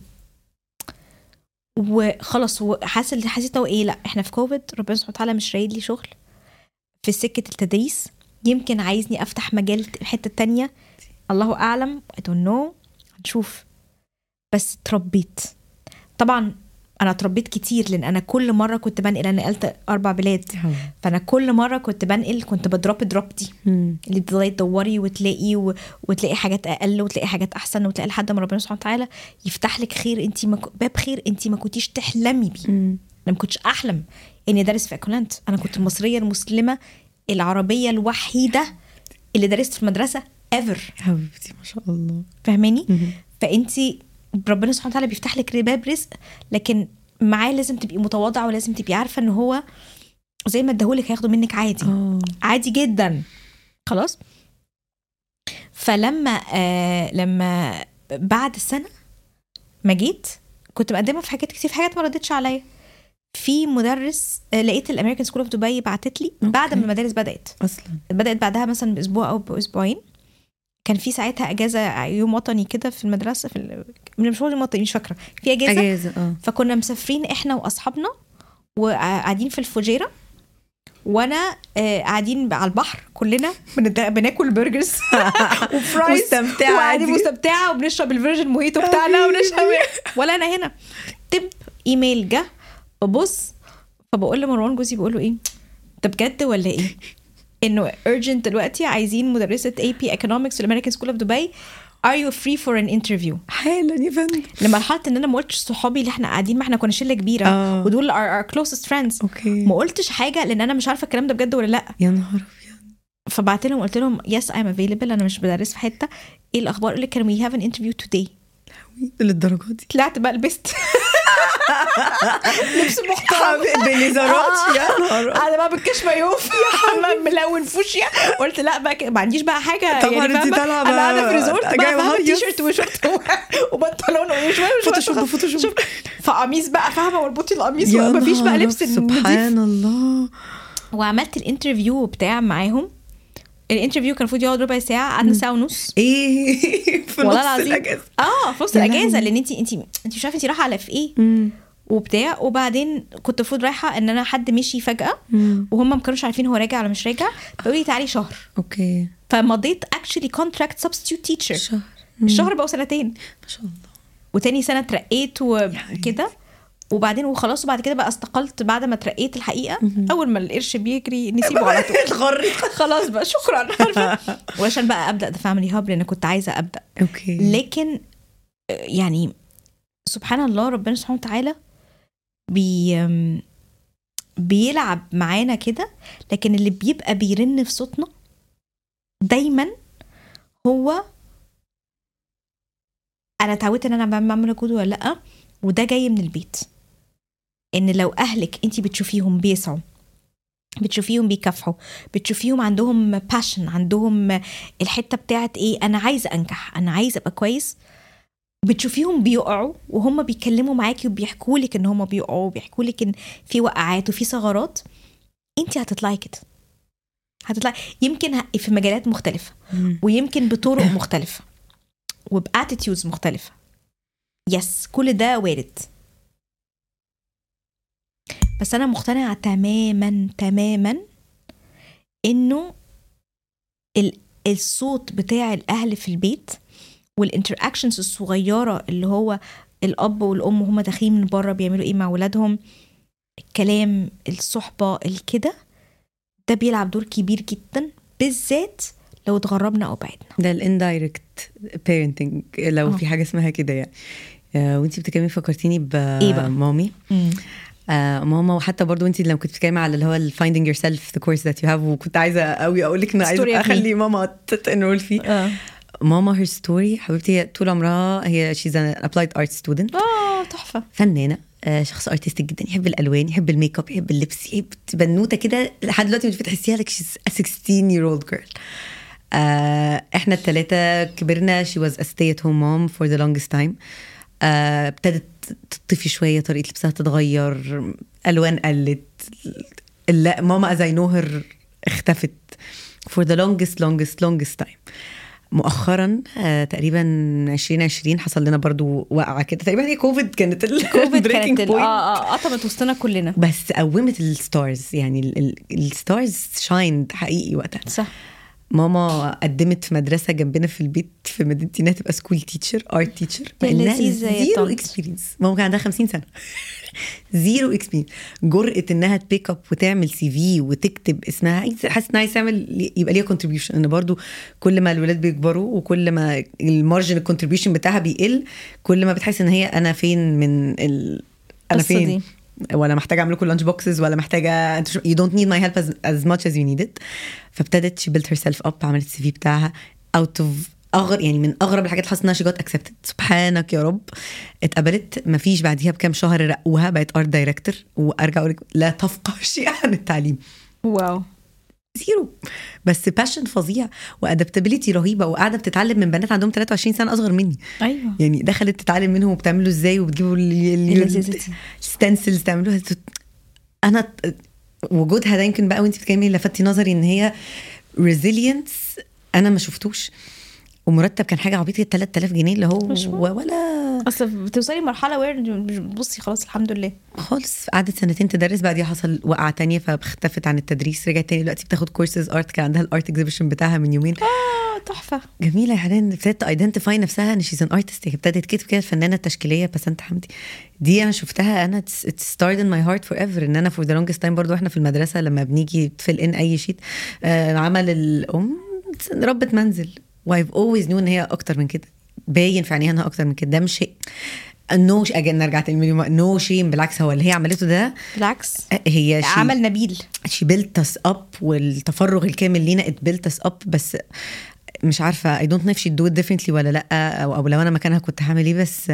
Speaker 1: وخلاص وحاسه حسيت هو ايه لا احنا في كوفيد ربنا سبحانه وتعالى مش رايد لي شغل في سكه التدريس يمكن عايزني افتح مجال الحته التانية الله اعلم I don't know هنشوف بس اتربيت طبعا انا اتربيت كتير لان انا كل مره كنت بنقل انا نقلت اربع بلاد فانا كل مره كنت بنقل كنت بدروب دروب دي
Speaker 2: مم.
Speaker 1: اللي تفضلي تدوري وتلاقي و... وتلاقي حاجات اقل وتلاقي حاجات احسن وتلاقي لحد ما ربنا سبحانه وتعالى يفتح لك خير انت ما... ك- باب خير انت ما كنتيش تحلمي بيه
Speaker 2: مم.
Speaker 1: انا ما كنتش احلم اني ادرس في اكولانت انا كنت المصريه المسلمه العربيه الوحيده اللي درست في مدرسه ايفر
Speaker 2: حبيبتي ما شاء الله
Speaker 1: فاهماني
Speaker 2: مهم.
Speaker 1: فانت ربنا سبحانه وتعالى بيفتح لك باب رزق لكن معاه لازم تبقي متواضعه ولازم تبقي عارفه ان هو زي ما اداهولك هياخده منك عادي
Speaker 2: اه
Speaker 1: عادي جدا خلاص فلما آه لما بعد السنه ما جيت كنت مقدمه في حاجات كتير في حاجات ما ردتش عليا في مدرس آه لقيت الامريكان سكول اوف دبي بعتت لي بعد
Speaker 2: أوكي.
Speaker 1: ما المدارس بدات
Speaker 2: اصلا
Speaker 1: بدات بعدها مثلا باسبوع او باسبوعين كان في ساعتها اجازه يوم وطني كده في المدرسه في ال... مش يوم وطني مش فاكره في اجازه
Speaker 2: اجازه اه
Speaker 1: فكنا مسافرين احنا واصحابنا وقاعدين في الفجيره وانا آه، قاعدين على البحر كلنا بنت- بناكل برجرز وفرايز
Speaker 2: مستمتعة
Speaker 1: وقاعدين
Speaker 2: دي.
Speaker 1: مستمتعه وبنشرب الفيرجن موهيتو بتاعنا وبنشرب ولا انا هنا تب ايميل جه ببص فبقول لمروان جوزي بقول له ايه ده بجد ولا ايه؟ انه urgent دلوقتي عايزين مدرسه اي بي ايكونومكس في الامريكان سكول اوف دبي are you free for an interview
Speaker 2: حالا يا فندم
Speaker 1: لمرحله ان انا ما قلتش صحابي اللي احنا قاعدين ما احنا كنا شله كبيره
Speaker 2: آه.
Speaker 1: ودول our, our closest friends
Speaker 2: اوكي
Speaker 1: ما قلتش حاجه لان انا مش عارفه الكلام ده بجد ولا لا
Speaker 2: يا نهار ابيض
Speaker 1: فبعت لهم قلت لهم يس ايم افيلبل انا مش بدرس في حته ايه الاخبار قال لي كان وي هاف ان انترفيو توداي
Speaker 2: للدرجه دي
Speaker 1: طلعت بقى لبست لبس محترم
Speaker 2: بنزارات يا نهار
Speaker 1: انا بقى بالكشف يوف ملون فوشيا قلت لا بقى كده، ما عنديش بقى حاجه
Speaker 2: طبعاً
Speaker 1: يعني
Speaker 2: انتي
Speaker 1: فاهمة؟
Speaker 2: طالعة
Speaker 1: انا
Speaker 2: بقى-
Speaker 1: قاعده في ريزورت بقى
Speaker 2: جاية
Speaker 1: فاهمه
Speaker 2: هايص.
Speaker 1: تي شيرت وشورت وبنطلون وشويه
Speaker 2: فوتوشوب فوتوشوب
Speaker 1: فقميص بقى فاهمه واربطي القميص
Speaker 2: يا
Speaker 1: مفيش بقى
Speaker 2: نهار
Speaker 1: لبس نضيف
Speaker 2: سبحان الله
Speaker 1: وعملت الانترفيو بتاع معاهم الانترفيو كان المفروض يقعد ربع ساعه قعدنا ساعه ونص
Speaker 2: ايه في
Speaker 1: والله
Speaker 2: نص
Speaker 1: العظيم
Speaker 2: الاجازه
Speaker 1: اه في نص
Speaker 2: يا
Speaker 1: الاجازه
Speaker 2: لهوي.
Speaker 1: لان انت انت انت مش عارفه انت رايحه على في ايه
Speaker 2: مم.
Speaker 1: وبتاع وبعدين كنت المفروض رايحه ان انا حد مشي فجاه
Speaker 2: مم.
Speaker 1: وهم ما كانوش عارفين هو راجع ولا مش راجع فقالوا لي تعالي شهر
Speaker 2: اوكي
Speaker 1: فمضيت اكشلي كونتراكت سبستيوت تيتشر
Speaker 2: شهر
Speaker 1: الشهر بقوا سنتين
Speaker 2: ما شاء الله
Speaker 1: وتاني سنه اترقيت وكده وبعدين وخلاص وبعد كده بقى استقلت بعد ما اترقيت الحقيقه اول ما القرش بيجري نسيبه على طول
Speaker 2: اتغري
Speaker 1: خلاص بقى شكرا عارفه وعشان بقى ابدا ذا فاميلي هاب لان كنت عايزه ابدا
Speaker 2: اوكي
Speaker 1: لكن آه، يعني سبحان الله ربنا سبحانه وتعالى بي آم، بيلعب معانا كده لكن اللي بيبقى بيرن في صوتنا دايما هو انا اتعودت ان انا بعمل مجهود ولا لا وده جاي من البيت ان لو اهلك انت بتشوفيهم بيسعوا بتشوفيهم بيكافحوا بتشوفيهم عندهم باشن عندهم الحته بتاعت ايه انا عايزه انجح انا عايزه ابقى كويس بتشوفيهم بيقعوا وهم بيتكلموا معاكي وبيحكوا لك ان هم بيقعوا وبيحكوا لك ان في وقعات وفي ثغرات انت هتطلعي كده هتطلعي يمكن ه- في مجالات مختلفه
Speaker 2: مم.
Speaker 1: ويمكن بطرق مختلفه وباتيتيودز مختلفه يس كل ده وارد بس انا مقتنعه تماما تماما انه ال- الصوت بتاع الاهل في البيت والانتراكشنز الصغيره اللي هو الاب والام وهما داخلين من بره بيعملوا ايه مع ولادهم الكلام الصحبه الكده ده بيلعب دور كبير جدا بالذات لو اتغربنا او بعدنا
Speaker 2: ده الاندايركت بيرنتنج لو
Speaker 1: آه.
Speaker 2: في حاجه اسمها كده يعني آه، وانتي بتتكلمي فكرتيني
Speaker 1: إيه بقى؟
Speaker 2: بمامي آه ماما وحتى برضو انت لما كنت بتتكلمي على اللي هو الفايندينج يور سيلف ذا كورس ذات يو هاف وكنت عايزه قوي اقول لك ان
Speaker 1: Story
Speaker 2: عايزه
Speaker 1: of me.
Speaker 2: اخلي ماما تنرول فيه
Speaker 1: اه
Speaker 2: ماما هير ستوري حبيبتي هي طول عمرها هي شيز ان ابلايد ارت ستودنت
Speaker 1: اه تحفه
Speaker 2: فنانه آه، شخص ارتستيك جدا يحب الالوان يحب الميك اب يحب اللبس يحب بنوته كده لحد دلوقتي مش بتحسيها لك شيز 16 year old girl آه احنا الثلاثه كبرنا she was a stay at home mom for the longest time آه ابتدت تطفي شويه طريقه لبسها تتغير الوان قلت لا ماما از اي نو هير اختفت for the longest longest longest time مؤخرا آه تقريبا 2020 حصل لنا برضو وقعه كده تقريبا هي كوفيد كانت
Speaker 1: كوفيد
Speaker 2: الbreaking
Speaker 1: كانت ال-
Speaker 2: point.
Speaker 1: اه اه قطمت وسطنا كلنا
Speaker 2: بس قومت الستارز يعني الستارز شايند حقيقي وقتها
Speaker 1: صح
Speaker 2: ماما قدمت في مدرسه جنبنا في البيت في مدينتي انها تبقى سكول تيتشر ارت تيتشر
Speaker 1: يا لذيذة يا
Speaker 2: زيرو
Speaker 1: طنط.
Speaker 2: اكسبيرينس ماما كان عندها 50 سنه زيرو اكسبيرينس جرأة انها تبيك اب وتعمل سي في وتكتب اسمها عايز- حاسه انها عايزه تعمل يبقى ليها كونتريبيوشن ان برضو كل ما الولاد بيكبروا وكل ما المارجن الكونتريبيوشن بتاعها بيقل كل ما بتحس ان هي انا فين من ال... انا
Speaker 1: القصة
Speaker 2: فين
Speaker 1: دي.
Speaker 2: ولا محتاجه اعمل لكم لانش بوكسز ولا محتاجه you don't need my help as, as much as you need it فابتدت she built herself up عملت السي في بتاعها اوت اوف اغرب يعني من اغرب الحاجات اللي حصلت انها شي جوت اكسبتد سبحانك يا رب اتقبلت ما فيش بعديها بكام شهر رقوها بقت ارت دايركتور وارجع اقول لك لا تفقه شيء عن التعليم
Speaker 1: واو
Speaker 2: زيرو بس باشن فظيع وادابتابيلتي رهيبه وقاعده بتتعلم من بنات عندهم 23 سنه اصغر مني
Speaker 1: ايوه
Speaker 2: يعني دخلت تتعلم منهم وبتعملوا ازاي وبتجيبوا
Speaker 1: اللذيذة دي.
Speaker 2: الستنسلز تعملوها انا ت- وجودها ده يمكن بقى وانت بتتكلمي لفتي نظري ان هي ريزيلينس انا ما شفتوش ومرتب كان حاجه عبيطه 3000 جنيه اللي هو
Speaker 1: مش مهم.
Speaker 2: ولا
Speaker 1: اصل بتوصلي لمرحله وير بصي خلاص الحمد لله
Speaker 2: خالص قعدت سنتين تدرس بعديها حصل وقعه تانية فاختفت عن التدريس رجعت تاني دلوقتي بتاخد كورسز ارت كان عندها الارت اكزيبيشن بتاعها من يومين
Speaker 1: اه تحفه
Speaker 2: جميله يا حنان ابتدت ايدنتيفاي نفسها ان شيز ان ارتست ابتدت كده كده الفنانه التشكيليه بسنت حمدي دي انا شفتها انا اتس ستارد ان ماي هارت فور ايفر ان انا فور ذا لونجست تايم برضو احنا في المدرسه لما بنيجي تفل ان اي شيت آه عمل الام ربة منزل وايف اولويز نو ان هي اكتر من كده باين في عينيها انها اكتر من كده ده مش شيء نو اجين نرجع تاني نو شيم بالعكس هو اللي هي عملته ده
Speaker 1: بالعكس
Speaker 2: هي شي-
Speaker 1: عمل نبيل
Speaker 2: شي بيلت اس اب والتفرغ الكامل لينا ات بيلت اس اب بس مش عارفه اي دونت نو شي دو ات ديفرنتلي ولا لا او, أو لو انا مكانها كنت هعمل ايه بس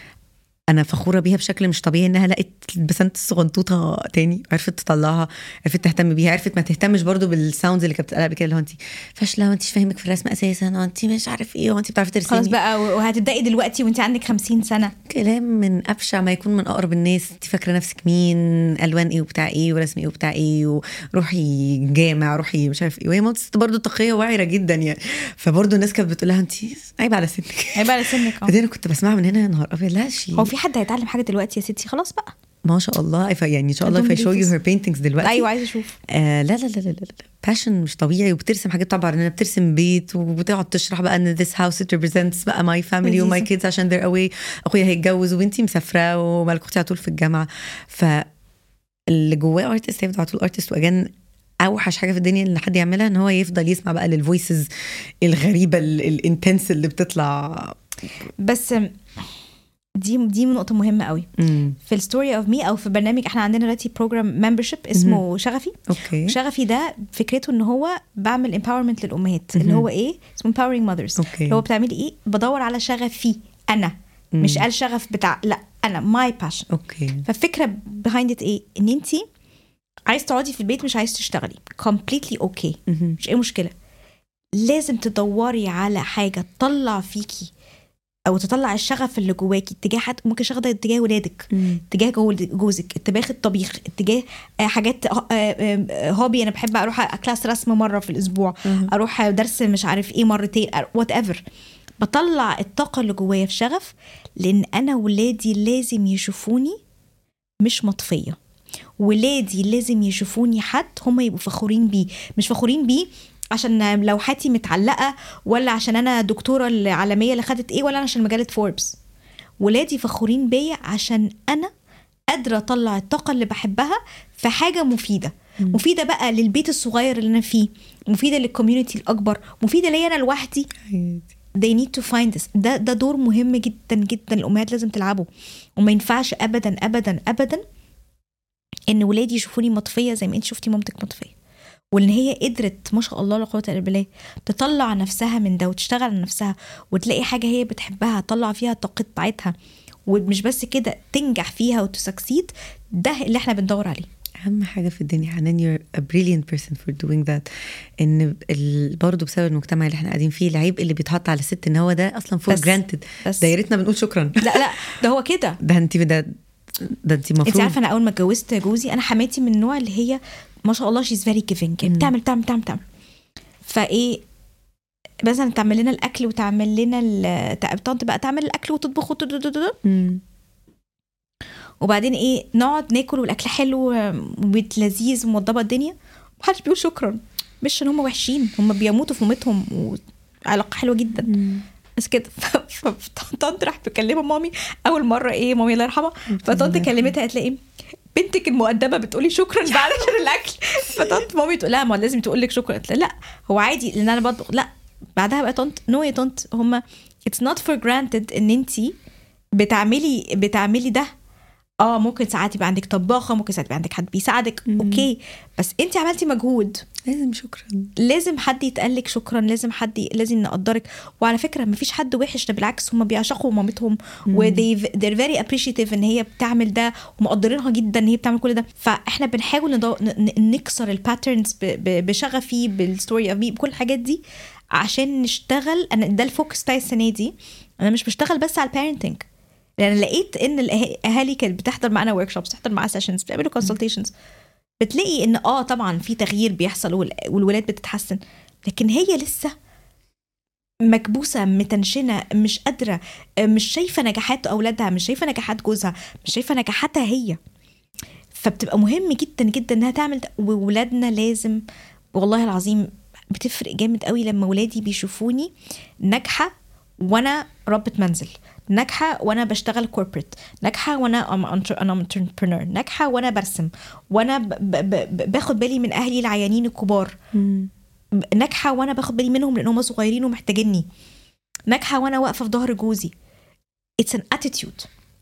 Speaker 2: انا فخوره بيها بشكل مش طبيعي انها لقت بسنت الصغنطوطه تاني عرفت تطلعها عرفت تهتم بيها عرفت ما تهتمش برضو بالساوندز اللي كانت بتقال قبل كده اللي هو انت فاشله وانت مش فاهمك في الرسم اساسا وانت مش عارف ايه وانت بتعرفي ترسمي
Speaker 1: خلاص بقى وهتبداي دلوقتي وانت عندك 50 سنه
Speaker 2: كلام من ابشع ما يكون من اقرب الناس انت فاكره نفسك مين الوان ايه وبتاع ايه ورسم ايه وبتاع ايه وروحي جامع روحي مش عارف ايه وهي مامتي ست برضه تقيه وعيره جدا يعني فبرضه الناس كانت بتقول لها انت عيب على سنك
Speaker 1: هيبقى على سنك اه
Speaker 2: بعدين انا كنت بسمعها من هنا يا نهار ابيض لا شيء
Speaker 1: هو في حد هيتعلم حاجه دلوقتي يا ستي خلاص بقى
Speaker 2: ما شاء الله if I- يعني ان شاء الله if I show you her paintings دلوقتي
Speaker 1: ايوه عايزه اشوف
Speaker 2: آه لا لا لا لا لا باشن مش طبيعي وبترسم حاجات طبعا انها بترسم بيت وبتقعد تشرح بقى ان this house it represents بقى my family وماي
Speaker 1: لذيذة.
Speaker 2: kids عشان they're away اخويا هيتجوز وبنتي مسافره ومالك اختي على طول في الجامعه ف اللي جواه ارتست هيفضل على طول ارتست واجان اوحش حاجه في الدنيا ان حد يعملها ان هو يفضل يسمع بقى للفويسز الغريبه الانتنس اللي بتطلع
Speaker 1: بس دي دي نقطه مهمه قوي
Speaker 2: مم.
Speaker 1: في الستوري اوف مي او في برنامج احنا عندنا دلوقتي بروجرام ممبرشيب اسمه شغفي
Speaker 2: اوكي
Speaker 1: شغفي ده فكرته ان هو بعمل امباورمنت للامهات اللي هو ايه اسمه empowering mothers
Speaker 2: أوكي.
Speaker 1: اللي هو بتعملي ايه بدور على شغفي انا مش قال شغف بتاع لا انا ماي باشن
Speaker 2: اوكي
Speaker 1: فالفكره behind it ايه ان انت عايز تقعدي في البيت مش عايز تشتغلي completely اوكي okay.
Speaker 2: مهم.
Speaker 1: مش اي مشكله لازم تدوري على حاجه تطلع فيكي او تطلع الشغف اللي جواكي اتجاه حد ممكن الشغف ده اتجاه ولادك
Speaker 2: مم.
Speaker 1: اتجاه جو- جوزك اتجاه الطبيخ اتجاه آه، حاجات آه، آه، آه، هوبي انا بحب اروح كلاس رسم مره في الاسبوع
Speaker 2: مهم.
Speaker 1: اروح درس مش عارف ايه مرتين وات ايفر بطلع الطاقه اللي جوايا في شغف لان انا ولادي لازم يشوفوني مش مطفيه ولادي لازم يشوفوني حد هم يبقوا فخورين بيه مش فخورين بيه عشان لوحاتي متعلقه ولا عشان انا دكتوره العالميه اللي خدت ايه ولا عشان مجله فوربس ولادي فخورين بيا عشان انا قادره اطلع الطاقه اللي بحبها في حاجه مفيده مفيده بقى للبيت الصغير اللي انا فيه مفيده للكوميونتي الاكبر مفيده ليا انا لوحدي they need to find this ده ده دور مهم جدا جدا الامهات لازم تلعبه وما ينفعش ابدا ابدا ابدا ان ولادي يشوفوني مطفيه زي ما انت شفتي مامتك مطفيه وان هي قدرت ما شاء الله لا قوه الا بالله تطلع نفسها من ده وتشتغل على نفسها وتلاقي حاجه هي بتحبها تطلع فيها الطاقه بتاعتها ومش بس كده تنجح فيها وتسكسيد ده اللي احنا بندور عليه
Speaker 2: اهم حاجه في الدنيا حنان you're a brilliant person for doing that ان ال- برضه بسبب المجتمع اللي احنا قاعدين فيه العيب اللي بيتحط على الست ان هو ده اصلا فور
Speaker 1: بس-
Speaker 2: جرانتد
Speaker 1: بس.
Speaker 2: ده يا ريتنا بنقول شكرا
Speaker 1: لا لا ده هو كده
Speaker 2: ده انت ده ده انت المفروض
Speaker 1: انت عارفه انا اول ما اتجوزت جوزي انا حماتي من النوع اللي هي ما شاء الله شيز فيري جيفنج بتعمل تعمل تعمل تعمل فايه مثلا تعمل لنا الاكل وتعمل لنا ال- تع- طنط بقى تعمل الاكل وتطبخ وت- تت- تت- تت.
Speaker 2: مم.
Speaker 1: وبعدين ايه نقعد ناكل والاكل حلو وبيت لذيذ وموضبه الدنيا محدش بيقول شكرا مش عشان هم وحشين هم بيموتوا في مامتهم وعلاقه حلوه جدا بس كده ف- فطنط راح بكلمه مامي اول مره ايه مامي الله يرحمها فطنط كلمتها قالت لها ايه بنتك المؤدبه بتقولي شكرا بعد عشان الاكل فطنط مامي تقول لها ما لازم تقول لك شكرا قالت لها لا هو عادي لان انا بطبخ لا بعدها بقى طنط نو يا طنط هما اتس نوت فور جرانتد ان انت بتعملي بتعملي ده اه ممكن ساعات يبقى عندك طباخه ممكن ساعات يبقى عندك حد بيساعدك
Speaker 2: مم.
Speaker 1: اوكي بس انت عملتي مجهود
Speaker 2: لازم شكرا
Speaker 1: لازم حد يتقال لك شكرا لازم حد ي- لازم نقدرك وعلى فكره مفيش حد وحش ده بالعكس هم بيعشقوا مامتهم و they they're very appreciative ان هي بتعمل ده ومقدرينها جدا ان هي بتعمل كل ده فاحنا بنحاول ندو... ن- ن- نكسر الباترنز ب... ب... بشغفي بالستوري اوف مي بكل الحاجات دي عشان نشتغل انا ده الفوكس بتاعي السنه دي انا مش بشتغل بس على البيرنتنج لان لقيت ان الاهالي كانت بتحضر معانا ورك شوبس بتحضر معانا سيشنز بتعملوا كونسلتيشنز بتلاقي ان اه طبعا في تغيير بيحصل وال- والولاد بتتحسن لكن هي لسه مكبوسه متنشنه مش قادره مش شايفه نجاحات اولادها مش شايفه نجاحات جوزها مش شايفه نجاحاتها هي فبتبقى مهم جدا جدا انها تعمل ده وولادنا لازم والله العظيم بتفرق جامد قوي لما ولادي بيشوفوني ناجحه وانا ربة منزل ناجحه وانا بشتغل كوربريت ناجحه وانا انا انتربرنور ناجحه وانا برسم وانا ب- ب- ب- باخد بالي من اهلي العيانين الكبار ناجحه وانا باخد بالي منهم لان هم صغيرين ومحتاجيني ناجحه وانا واقفه في ظهر جوزي اتس ان اتيتيود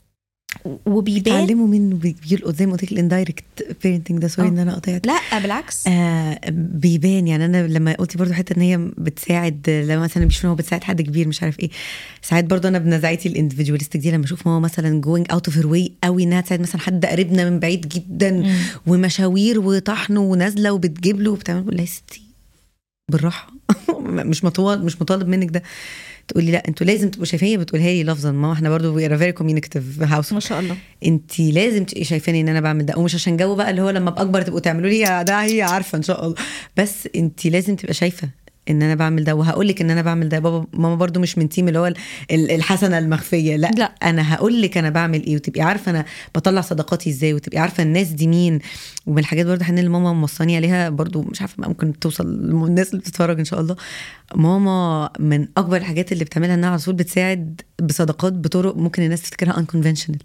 Speaker 1: وبيبان
Speaker 2: اتعلموا منه بي- بيلقط زي ما قلت لك الاندايركت بيرنتنج ده سوري
Speaker 1: آه.
Speaker 2: ان انا قطعت
Speaker 1: لا بالعكس
Speaker 2: آه بيبان يعني انا لما قلتي برضو حته ان هي بتساعد لما مثلا بيشوف ان هو بتساعد حد كبير مش عارف ايه ساعات برضو انا بنزعتي الاندفيدواليستيك دي لما اشوف ماما مثلا جوينج اوت اوف هير واي قوي انها تساعد مثلا حد قريبنا من بعيد جدا
Speaker 1: مم.
Speaker 2: ومشاوير وطحن ونازله وبتجيب له وبتعمل بقول لها يا ستي بالراحه مش مطالب مش مطالب منك ده تقولي لا انتوا لازم تبقوا شايفين هي بتقولها لي لفظا ما احنا برضو وي ار فيري كوميونيكتيف هاوس
Speaker 1: ما شاء الله
Speaker 2: انت لازم تبقي شايفاني ان انا بعمل ده ومش عشان جو بقى اللي هو لما ابقى اكبر تبقوا تعملوا لي يا ده هي عارفه ان شاء الله بس انت لازم تبقى شايفه ان انا بعمل ده وهقول لك ان انا بعمل ده بابا ماما برضو مش من تيم اللي هو ال- ال- الحسنه المخفيه لا,
Speaker 1: لا.
Speaker 2: انا هقول لك انا بعمل ايه وتبقي عارفه انا بطلع صداقاتي ازاي وتبقي عارفه الناس دي مين ومن الحاجات برضو حنين اللي ماما موصاني عليها برضو مش عارفه بقى ممكن توصل للناس اللي بتتفرج ان شاء الله ماما من اكبر الحاجات اللي بتعملها انها على طول بتساعد بصداقات بطرق ممكن الناس تفتكرها unconventional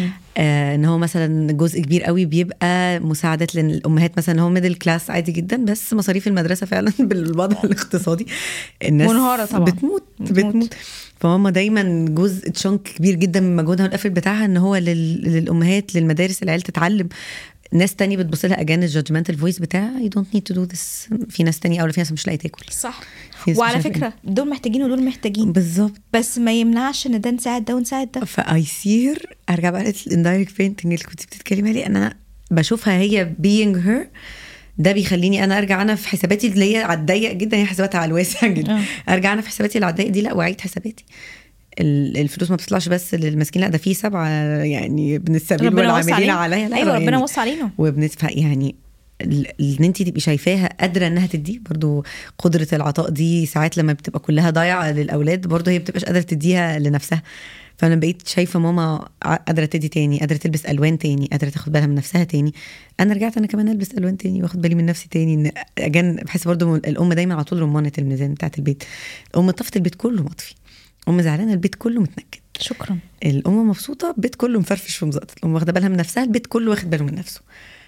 Speaker 2: آه ان هو مثلا جزء كبير قوي بيبقى مساعدات للامهات مثلا هو ميدل كلاس عادي جدا بس مصاريف المدرسه فعلا بالوضع الاقتصادي الناس
Speaker 1: منهارة طبعاً.
Speaker 2: بتموت
Speaker 1: بتموت.
Speaker 2: بتموت فماما دايما جزء تشنك كبير جدا من مجهودها والافل بتاعها ان هو لل... للامهات للمدارس العيال تتعلم ناس تانية بتبص لها اجان الجادجمنتال فويس بتاع you don't need to do this في ناس تانية او في ناس مش لاقي تاكل
Speaker 1: صح
Speaker 2: في ناس
Speaker 1: وعلى
Speaker 2: مش عارفة
Speaker 1: فكره دول محتاجين ودول محتاجين
Speaker 2: بالظبط
Speaker 1: بس ما يمنعش ان ده نساعد ده ونساعد ده
Speaker 2: فايسير ارجع بقى للاندايركت بينتنج اللي كنت بتتكلمي عليه ان انا بشوفها هي being her ده بيخليني انا ارجع انا في حساباتي اللي هي على الضيق جدا هي حساباتها على الواسع جدا
Speaker 1: آه.
Speaker 2: ارجع انا في حساباتي اللي على الضيق دي لا واعيد حساباتي ال- الفلوس ما بتطلعش بس للمسكين لا ده في سبعه يعني من السبيل
Speaker 1: ربنا وسع
Speaker 2: والعاملين
Speaker 1: علينا
Speaker 2: عليها لا
Speaker 1: ايوه ربنا
Speaker 2: يعني
Speaker 1: وسع علينا
Speaker 2: وبندفع يعني ال- ان انت تبقي شايفاها قادره انها تدي برضو قدره العطاء دي ساعات لما بتبقى كلها ضايعه للاولاد برضو هي بتبقاش قادره تديها لنفسها فانا بقيت شايفه ماما ع- قادره تدي تاني قادره تلبس الوان تاني قادره تاخد بالها من نفسها تاني انا رجعت انا كمان البس الوان تاني واخد بالي من نفسي تاني ان اجان بحس برضو الام دايما على طول رمانه الميزان بتاعت البيت الام طفت البيت كله مطفي ام زعلانه البيت كله متنكد
Speaker 1: شكرا
Speaker 2: الام مبسوطه البيت كله مفرفش ومزقطط الام واخده بالها من نفسها البيت كله واخد باله من نفسه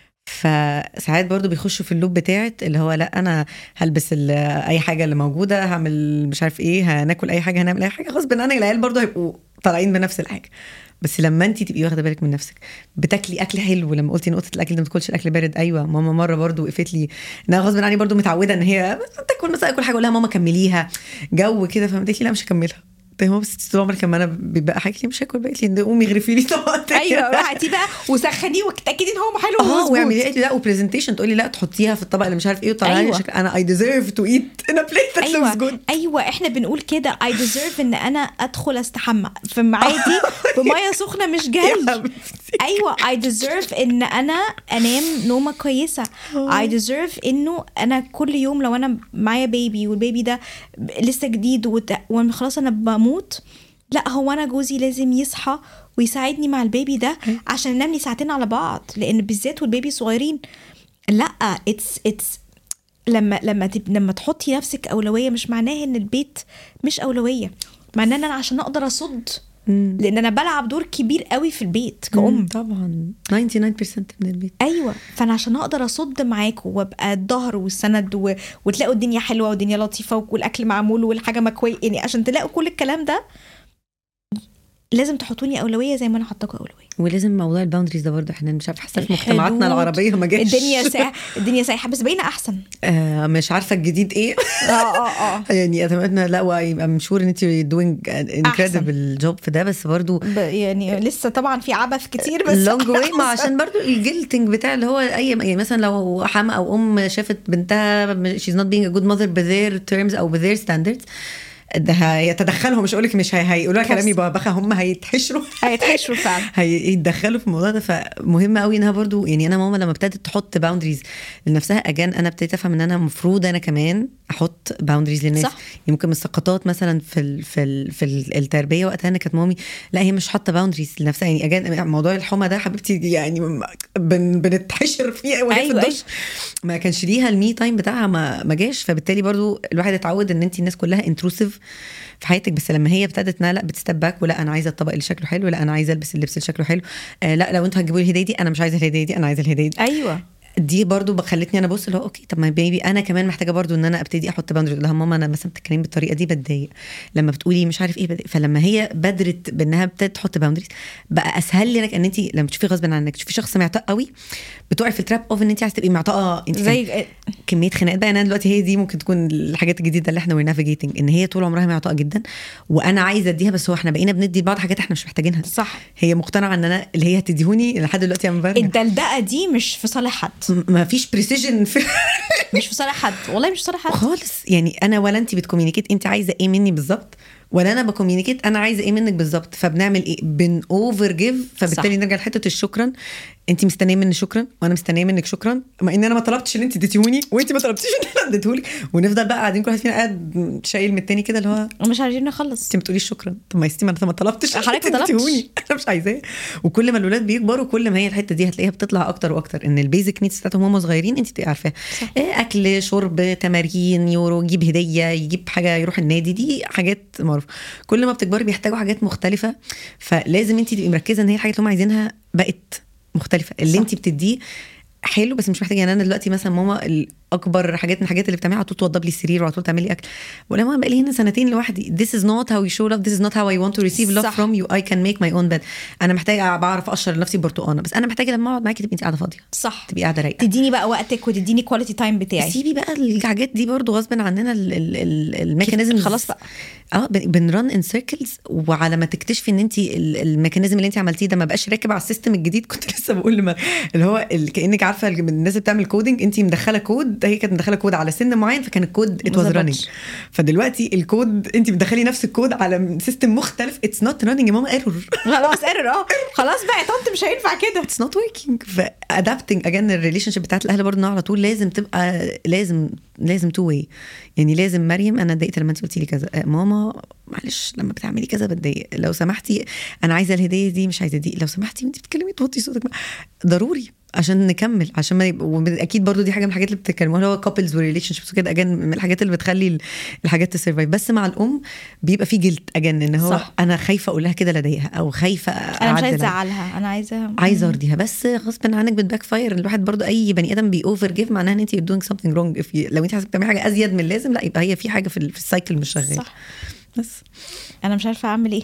Speaker 2: فساعات برضو بيخشوا في اللوب بتاعت اللي هو لا انا هلبس ال- اي حاجه اللي موجوده هعمل مش عارف ايه هناكل اي حاجه هنعمل اي حاجه غصب عني العيال برضو هيبقوا طالعين بنفس الحاجه بس لما انت تبقي واخده بالك من نفسك بتاكلي اكل حلو لما قلتي نقطه الاكل ده ما تاكلش الاكل بارد ايوه ماما مره برضو وقفت لي انها غصب عني برضو متعوده ان هي تاكل مثلا كل حاجه اقول لها ماما كمليها جو كده فقالت لي لا مش هكملها طيب هو بس طول عمرك لما انا بيبقى حاجه لي مش هاكل بقيت لي قومي اغرفي لي طبق تاني.
Speaker 1: ايوه روحتي بقى وسخنيه وتاكدي ان هو حلو
Speaker 2: اه
Speaker 1: ومظبوط.
Speaker 2: واعملي قالت لي لا وبرزنتيشن تقولي لا تحطيها في الطبق اللي مش عارف ايه وطلعي
Speaker 1: أيوة.
Speaker 2: لي شكل انا اي ديزيرف تو ايت ان ا بليت ذات لوكس
Speaker 1: ايوه
Speaker 2: جود
Speaker 1: ايوه احنا بنقول كده اي ديزيرف ان انا ادخل استحمى في ميعادي بميه سخنه مش جاي ايوه اي ديزيرف ان انا انام نومه كويسه اي ديزيرف انه انا كل يوم لو انا معايا بيبي والبيبي ده ب- لسه جديد وت- وخلاص انا بموت لا هو انا جوزي لازم يصحى ويساعدني مع البيبي ده عشان ننام لي ساعتين على بعض لان بالذات والبيبي صغيرين لا اتس اتس لما لما تب... لما تحطي نفسك اولويه مش معناه ان البيت مش اولويه معناه ان انا عشان اقدر اصد لان انا بلعب دور كبير قوي في البيت كأم
Speaker 2: طبعا 99% من البيت
Speaker 1: ايوه فانا عشان اقدر اصد معاكم وابقى الظهر والسند و... وتلاقوا الدنيا حلوه والدنيا لطيفه والاكل معمول والحاجه مكوي يعني عشان تلاقوا كل الكلام ده لازم تحطوني اولويه زي ما انا حاطاكم اولويه
Speaker 2: ولازم موضوع الباوندريز ده برضه احنا مش عارفه حاسه في مجتمعاتنا
Speaker 1: الحدود.
Speaker 2: العربيه ما جاش
Speaker 1: الدنيا سايحه الدنيا سايحه بس بقينا احسن
Speaker 2: آه مش عارفه الجديد ايه
Speaker 1: اه اه اه
Speaker 2: يعني اتمنى لا ام شور ان انت دوينج انكريدبل جوب في ده بس برضه
Speaker 1: ب- يعني لسه طبعا في عبث كتير بس
Speaker 2: لونج واي ما
Speaker 1: أحسن.
Speaker 2: عشان برضو الجلتنج بتاع اللي هو اي يعني مثلا لو حما او ام شافت بنتها she's not being a good mother بذير terms او بذير standards ده هيتدخلوا مش هقول لك مش هي- هيقولوا لها كلامي بابخه هم هيتحشروا
Speaker 1: هيتحشروا فعلا
Speaker 2: هيتدخلوا في الموضوع ده فمهم قوي انها برضو يعني انا ماما لما ابتدت تحط باوندريز لنفسها اجان انا ابتديت افهم ان انا المفروض انا كمان احط باوندريز للناس
Speaker 1: صح.
Speaker 2: يعني ممكن من السقطات مثلا في ال في ال في ال- التربيه وقتها ان كانت مامي لا هي مش حاطه باوندريز لنفسها يعني اجان موضوع الحمى ده حبيبتي يعني بن بنتحشر فيه وهي
Speaker 1: أيوة،
Speaker 2: في الدش ما كانش ليها المي تايم بتاعها ما ما جاش فبالتالي برضو الواحد اتعود ان انت الناس كلها انتروسيف في حياتك بس لما هي ابتدت انها لا بتستب باك ولا انا عايزه الطبق اللي شكله حلو لا انا عايزه البس اللبس اللي شكله حلو آه لا لو انتوا هتجيبوا لي الهديه دي انا مش عايزه الهديه دي انا عايزه الهديه دي
Speaker 1: ايوه
Speaker 2: دي برضو خلتني انا ابص اللي هو اوكي طب ما بيبي انا كمان محتاجه برضو ان انا ابتدي احط باوندري لها ماما انا مثلا بتتكلمي بالطريقه دي بتضايق لما بتقولي مش عارف ايه بتضايق. فلما هي بدرت بانها ابتدت تحط باوندريز بقى اسهل لي لك ان انت لما تشوفي غصب عنك تشوفي شخص معطاء قوي بتقعي في التراب اوف ان انت عايزه تبقي معطاءه انت كمان.
Speaker 1: زي
Speaker 2: كميه خناقات بقى انا دلوقتي هي دي ممكن تكون الحاجات الجديده اللي احنا نافيجيتنج ان هي طول عمرها معطاءه جدا وانا عايزه اديها بس هو احنا بقينا بندي لبعض حاجات احنا مش محتاجينها
Speaker 1: صح
Speaker 2: هي مقتنعه ان انا اللي هي هتديهوني لحد دلوقتي انا برجع
Speaker 1: الدلدقه دي مش في صالح حد
Speaker 2: ما فيش بريسيجن في
Speaker 1: مش في صالح حد والله مش في صالح حد
Speaker 2: خالص يعني انا ولا انت بتكومينيكيت انت عايزه ايه مني بالظبط ولا انا بكومينيكيت انا عايزه ايه منك بالظبط فبنعمل ايه بن اوفر جيف فبالتالي
Speaker 1: صح.
Speaker 2: نرجع لحته الشكرا انت مستنيه مني شكرا وانا مستنيه منك شكرا مع ان انا ما طلبتش ان انت اديتيهوني وانت ما طلبتيش ان انا اديتهولك ونفضل بقى قاعدين كل واحد فينا قاعد شايل من التاني كده اللي هو
Speaker 1: ومش عايزين نخلص
Speaker 2: انت ما بتقوليش شكرا طب ما يا ستي ما انا ما طلبتش
Speaker 1: حضرتك ما
Speaker 2: انت
Speaker 1: طلبتش.
Speaker 2: اديتيهوني. انا مش عايزاه وكل ما الاولاد بيكبروا كل ما هي الحته دي هتلاقيها بتطلع اكتر واكتر ان البيزك نيدز بتاعتهم هم صغيرين انت بتبقي عارفاها
Speaker 1: صح.
Speaker 2: إيه اكل شرب تمارين يورو يجيب هديه يجيب حاجه يروح النادي دي حاجات معروفه كل ما بتكبري بيحتاجوا حاجات مختلفه فلازم انت تبقي مركزه ان هي الحاجات اللي هم عايزينها بقت مختلفه اللي
Speaker 1: صح.
Speaker 2: انت بتديه حلو بس مش محتاجه يعني انا دلوقتي مثلا ماما الاكبر حاجات من الحاجات اللي بتعملها على طول توضب لي السرير وعلى طول تعمل لي اكل ولا ماما بقى لي هنا سنتين لوحدي this is not how you show love this is not how I want to receive love
Speaker 1: صح.
Speaker 2: from you I can make my own bed انا محتاجه بعرف اقشر لنفسي برتقانه بس انا محتاجه لما اقعد معاكي تبقي انت قاعده فاضيه
Speaker 1: صح
Speaker 2: تبقي قاعده رايقه
Speaker 1: تديني بقى وقتك وتديني كواليتي تايم بتاعي
Speaker 2: سيبي بقى الحاجات دي برضو غصب عننا الميكانيزم
Speaker 1: خلاص بقى.
Speaker 2: اه بن- بنرن ان سيركلز وعلى ما تكتشفي ان انت الميكانيزم اللي انت عملتيه ده ما بقاش راكب على السيستم الجديد كنت لسه بقول لما اللي هو ال- كانك عارفه الج- الناس اللي بتعمل كودنج انت مدخله كود هي كانت مدخله كود على سن معين فكان الكود ات واز
Speaker 1: ما
Speaker 2: راننج
Speaker 1: ظبطش.
Speaker 2: فدلوقتي الكود انت بتدخلي نفس الكود على سيستم مختلف اتس نوت راننج يا ماما ايرور
Speaker 1: خلاص ايرور اه خلاص بقى يا طنط مش هينفع كده
Speaker 2: اتس نوت وركينج فادابتنج اجان الريليشن شيب بتاعت الاهل برضه إنها على طول لازم تبقى لازم لازم تو واي يعني لازم مريم انا اتضايقت لما انت قلتي لي كذا آه، ماما معلش لما بتعملي كذا بتضايق لو سمحتي انا عايزه الهديه دي مش عايزه دي لو سمحتي وانت بتتكلمي توطي صوتك ضروري عشان نكمل عشان ما يبقى واكيد برضو دي حاجه من الحاجات اللي بتتكلموها اللي هو كابلز وريليشن شيبس وكده اجان من الحاجات اللي بتخلي ال- الحاجات تسرفايف بس مع الام بيبقى في جلد اجان ان هو
Speaker 1: صح.
Speaker 2: انا خايفه اقول لها كده لا اضايقها او خايفه
Speaker 1: انا مش
Speaker 2: أعدل
Speaker 1: عايزه
Speaker 2: عليها.
Speaker 1: ازعلها انا عايزه
Speaker 2: عايزه ارضيها بس غصب عنك بتباك فاير الواحد برضو اي بني ادم بي اوفر جيف معناها ان انت دوينج سمثينج رونج لو انت حاسه بتعملي حاجه ازيد من اللازم لا يبقى هي في حاجه في, ال- في السايكل مش شغال
Speaker 1: صح
Speaker 2: بس
Speaker 1: انا مش عارفه اعمل ايه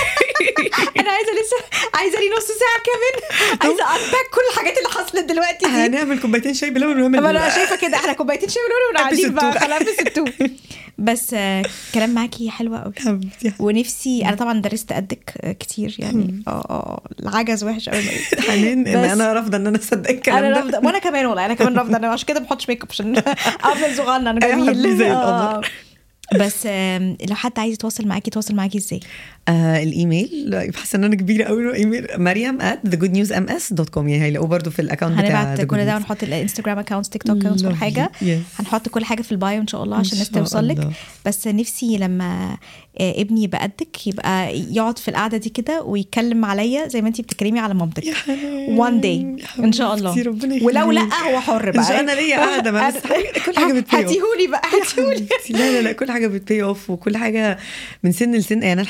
Speaker 1: انا عايزه لسه عايزه لي نص ساعه كمان عايزه انباك كل الحاجات اللي حصلت دلوقتي دي
Speaker 2: هنعمل كوبايتين شاي بلبن ونعمل
Speaker 1: ما انا شايفه كده احنا كوبايتين شاي ونقول قاعدين بقى
Speaker 2: التو.
Speaker 1: خلاص التو بس آه، كلام معاكي حلو قوي
Speaker 2: حبيبتي.
Speaker 1: ونفسي انا طبعا درست قدك آه، كتير يعني اه اه العجز وحش قوي
Speaker 2: حنان ان
Speaker 1: بس-
Speaker 2: انا رافضه ان انا اصدق الكلام
Speaker 1: انا
Speaker 2: ده
Speaker 1: رافضه وانا كمان والله انا كمان رافضه انا عشان كده ما بحطش ميك اب عشان افضل صغنن
Speaker 2: أيوة حبيبي
Speaker 1: جميل
Speaker 2: زي
Speaker 1: آه.
Speaker 2: القمر.
Speaker 1: بس آم، لو حد عايز يتواصل معاكي يتواصل معاكي ازاي؟
Speaker 2: آه الايميل لا، حاسه ان انا كبيره قوي ايميل مريم at thegoodnewsms.com يعني هيلاقوه برضو في الاكونت بتاع
Speaker 1: هنبعت
Speaker 2: The
Speaker 1: كل
Speaker 2: Good
Speaker 1: ده
Speaker 2: News.
Speaker 1: ونحط الانستجرام اكونتس تيك توك اكونتس كل
Speaker 2: Lovely.
Speaker 1: حاجه
Speaker 2: Yes.
Speaker 1: هنحط كل حاجه في البايو ان شاء الله
Speaker 2: إن
Speaker 1: عشان الناس
Speaker 2: شاء
Speaker 1: توصل لك
Speaker 2: الله.
Speaker 1: بس نفسي لما آه، ابني يبقى قدك يبقى يقعد في القعده دي كده ويتكلم عليا زي ما انت بتتكلمي على مامتك
Speaker 2: يا حنان.
Speaker 1: وان داي
Speaker 2: يا
Speaker 1: ان شاء الله
Speaker 2: حبيبتي، ربنا
Speaker 1: ولو لا
Speaker 2: يخليك.
Speaker 1: هو حر بقى
Speaker 2: إن شاء الله ليا قاعدة، ما بس كل حاجة بتبي أوف.
Speaker 1: هاتيهولي بقى
Speaker 2: يا
Speaker 1: هاتيهولي
Speaker 2: حبيبتي، لا لا لا كل حاجه بتبي اوف وكل حاجه من سن لسن يعني أنا الحاجات دي عمرها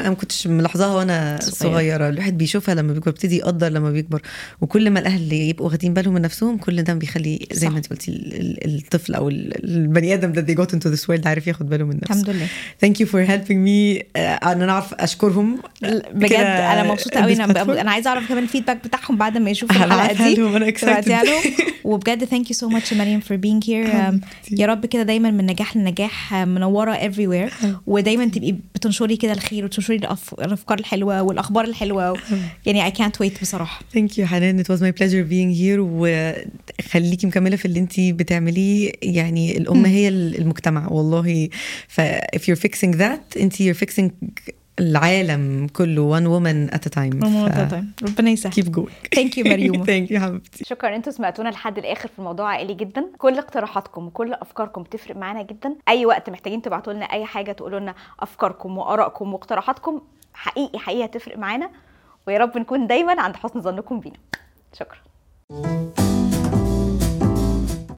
Speaker 2: انا ما كنتش ملاحظاها وانا
Speaker 1: صغيرة.
Speaker 2: صغيره الواحد بيشوفها لما بيكبر بيبتدي يقدر لما بيكبر وكل ما الاهل يبقوا واخدين بالهم من نفسهم كل ده بيخلي زي
Speaker 1: صح.
Speaker 2: ما انت قلتي ال- ال- الطفل او ال- البني ادم ده they got into this world عارف ياخد باله من نفسه
Speaker 1: الحمد لله
Speaker 2: thank you for helping me uh, ان انا اعرف اشكرهم
Speaker 1: بجد
Speaker 2: كده
Speaker 1: انا مبسوطه قوي
Speaker 2: in this
Speaker 1: انا
Speaker 2: platform.
Speaker 1: انا عايزه اعرف كمان الفيدباك بتاعهم بعد ما يشوفوا الحلقه
Speaker 2: هبعتها
Speaker 1: دي
Speaker 2: لهم، أنا excited.
Speaker 1: تبعتيها لهم وبجد ثانك يو سو ماتش مريم فور بينج هير
Speaker 2: حبيبتي.
Speaker 1: يا رب كده دايما من نجاح لنجاح آه، منوره everywhere ودايما تبقي بتنشري كده الخير وتنشري الأف- الافكار الحلوه والاخبار الحلوه و... يعني I can't wait بصراحه
Speaker 2: Thank you حنان it was my pleasure being here وخليكي مكملة في اللي انت بتعمليه يعني الأم هي المجتمع والله ف if you're fixing that انت you're fixing العالم كله one woman at a time ف-
Speaker 1: ربنا يسهل
Speaker 2: keep going
Speaker 1: Thank you مريومة.
Speaker 2: thank you حبيبتي
Speaker 1: شكرا انتوا سمعتونا لحد الاخر في الموضوع عائلي جدا كل اقتراحاتكم وكل افكاركم تفرق معانا جدا اي وقت محتاجين تبعتوا لنا اي حاجه تقولوا لنا افكاركم وارائكم واقتراحاتكم حقيقي حقيقي هتفرق معانا ويا رب نكون دايما عند حسن ظنكم بينا شكرا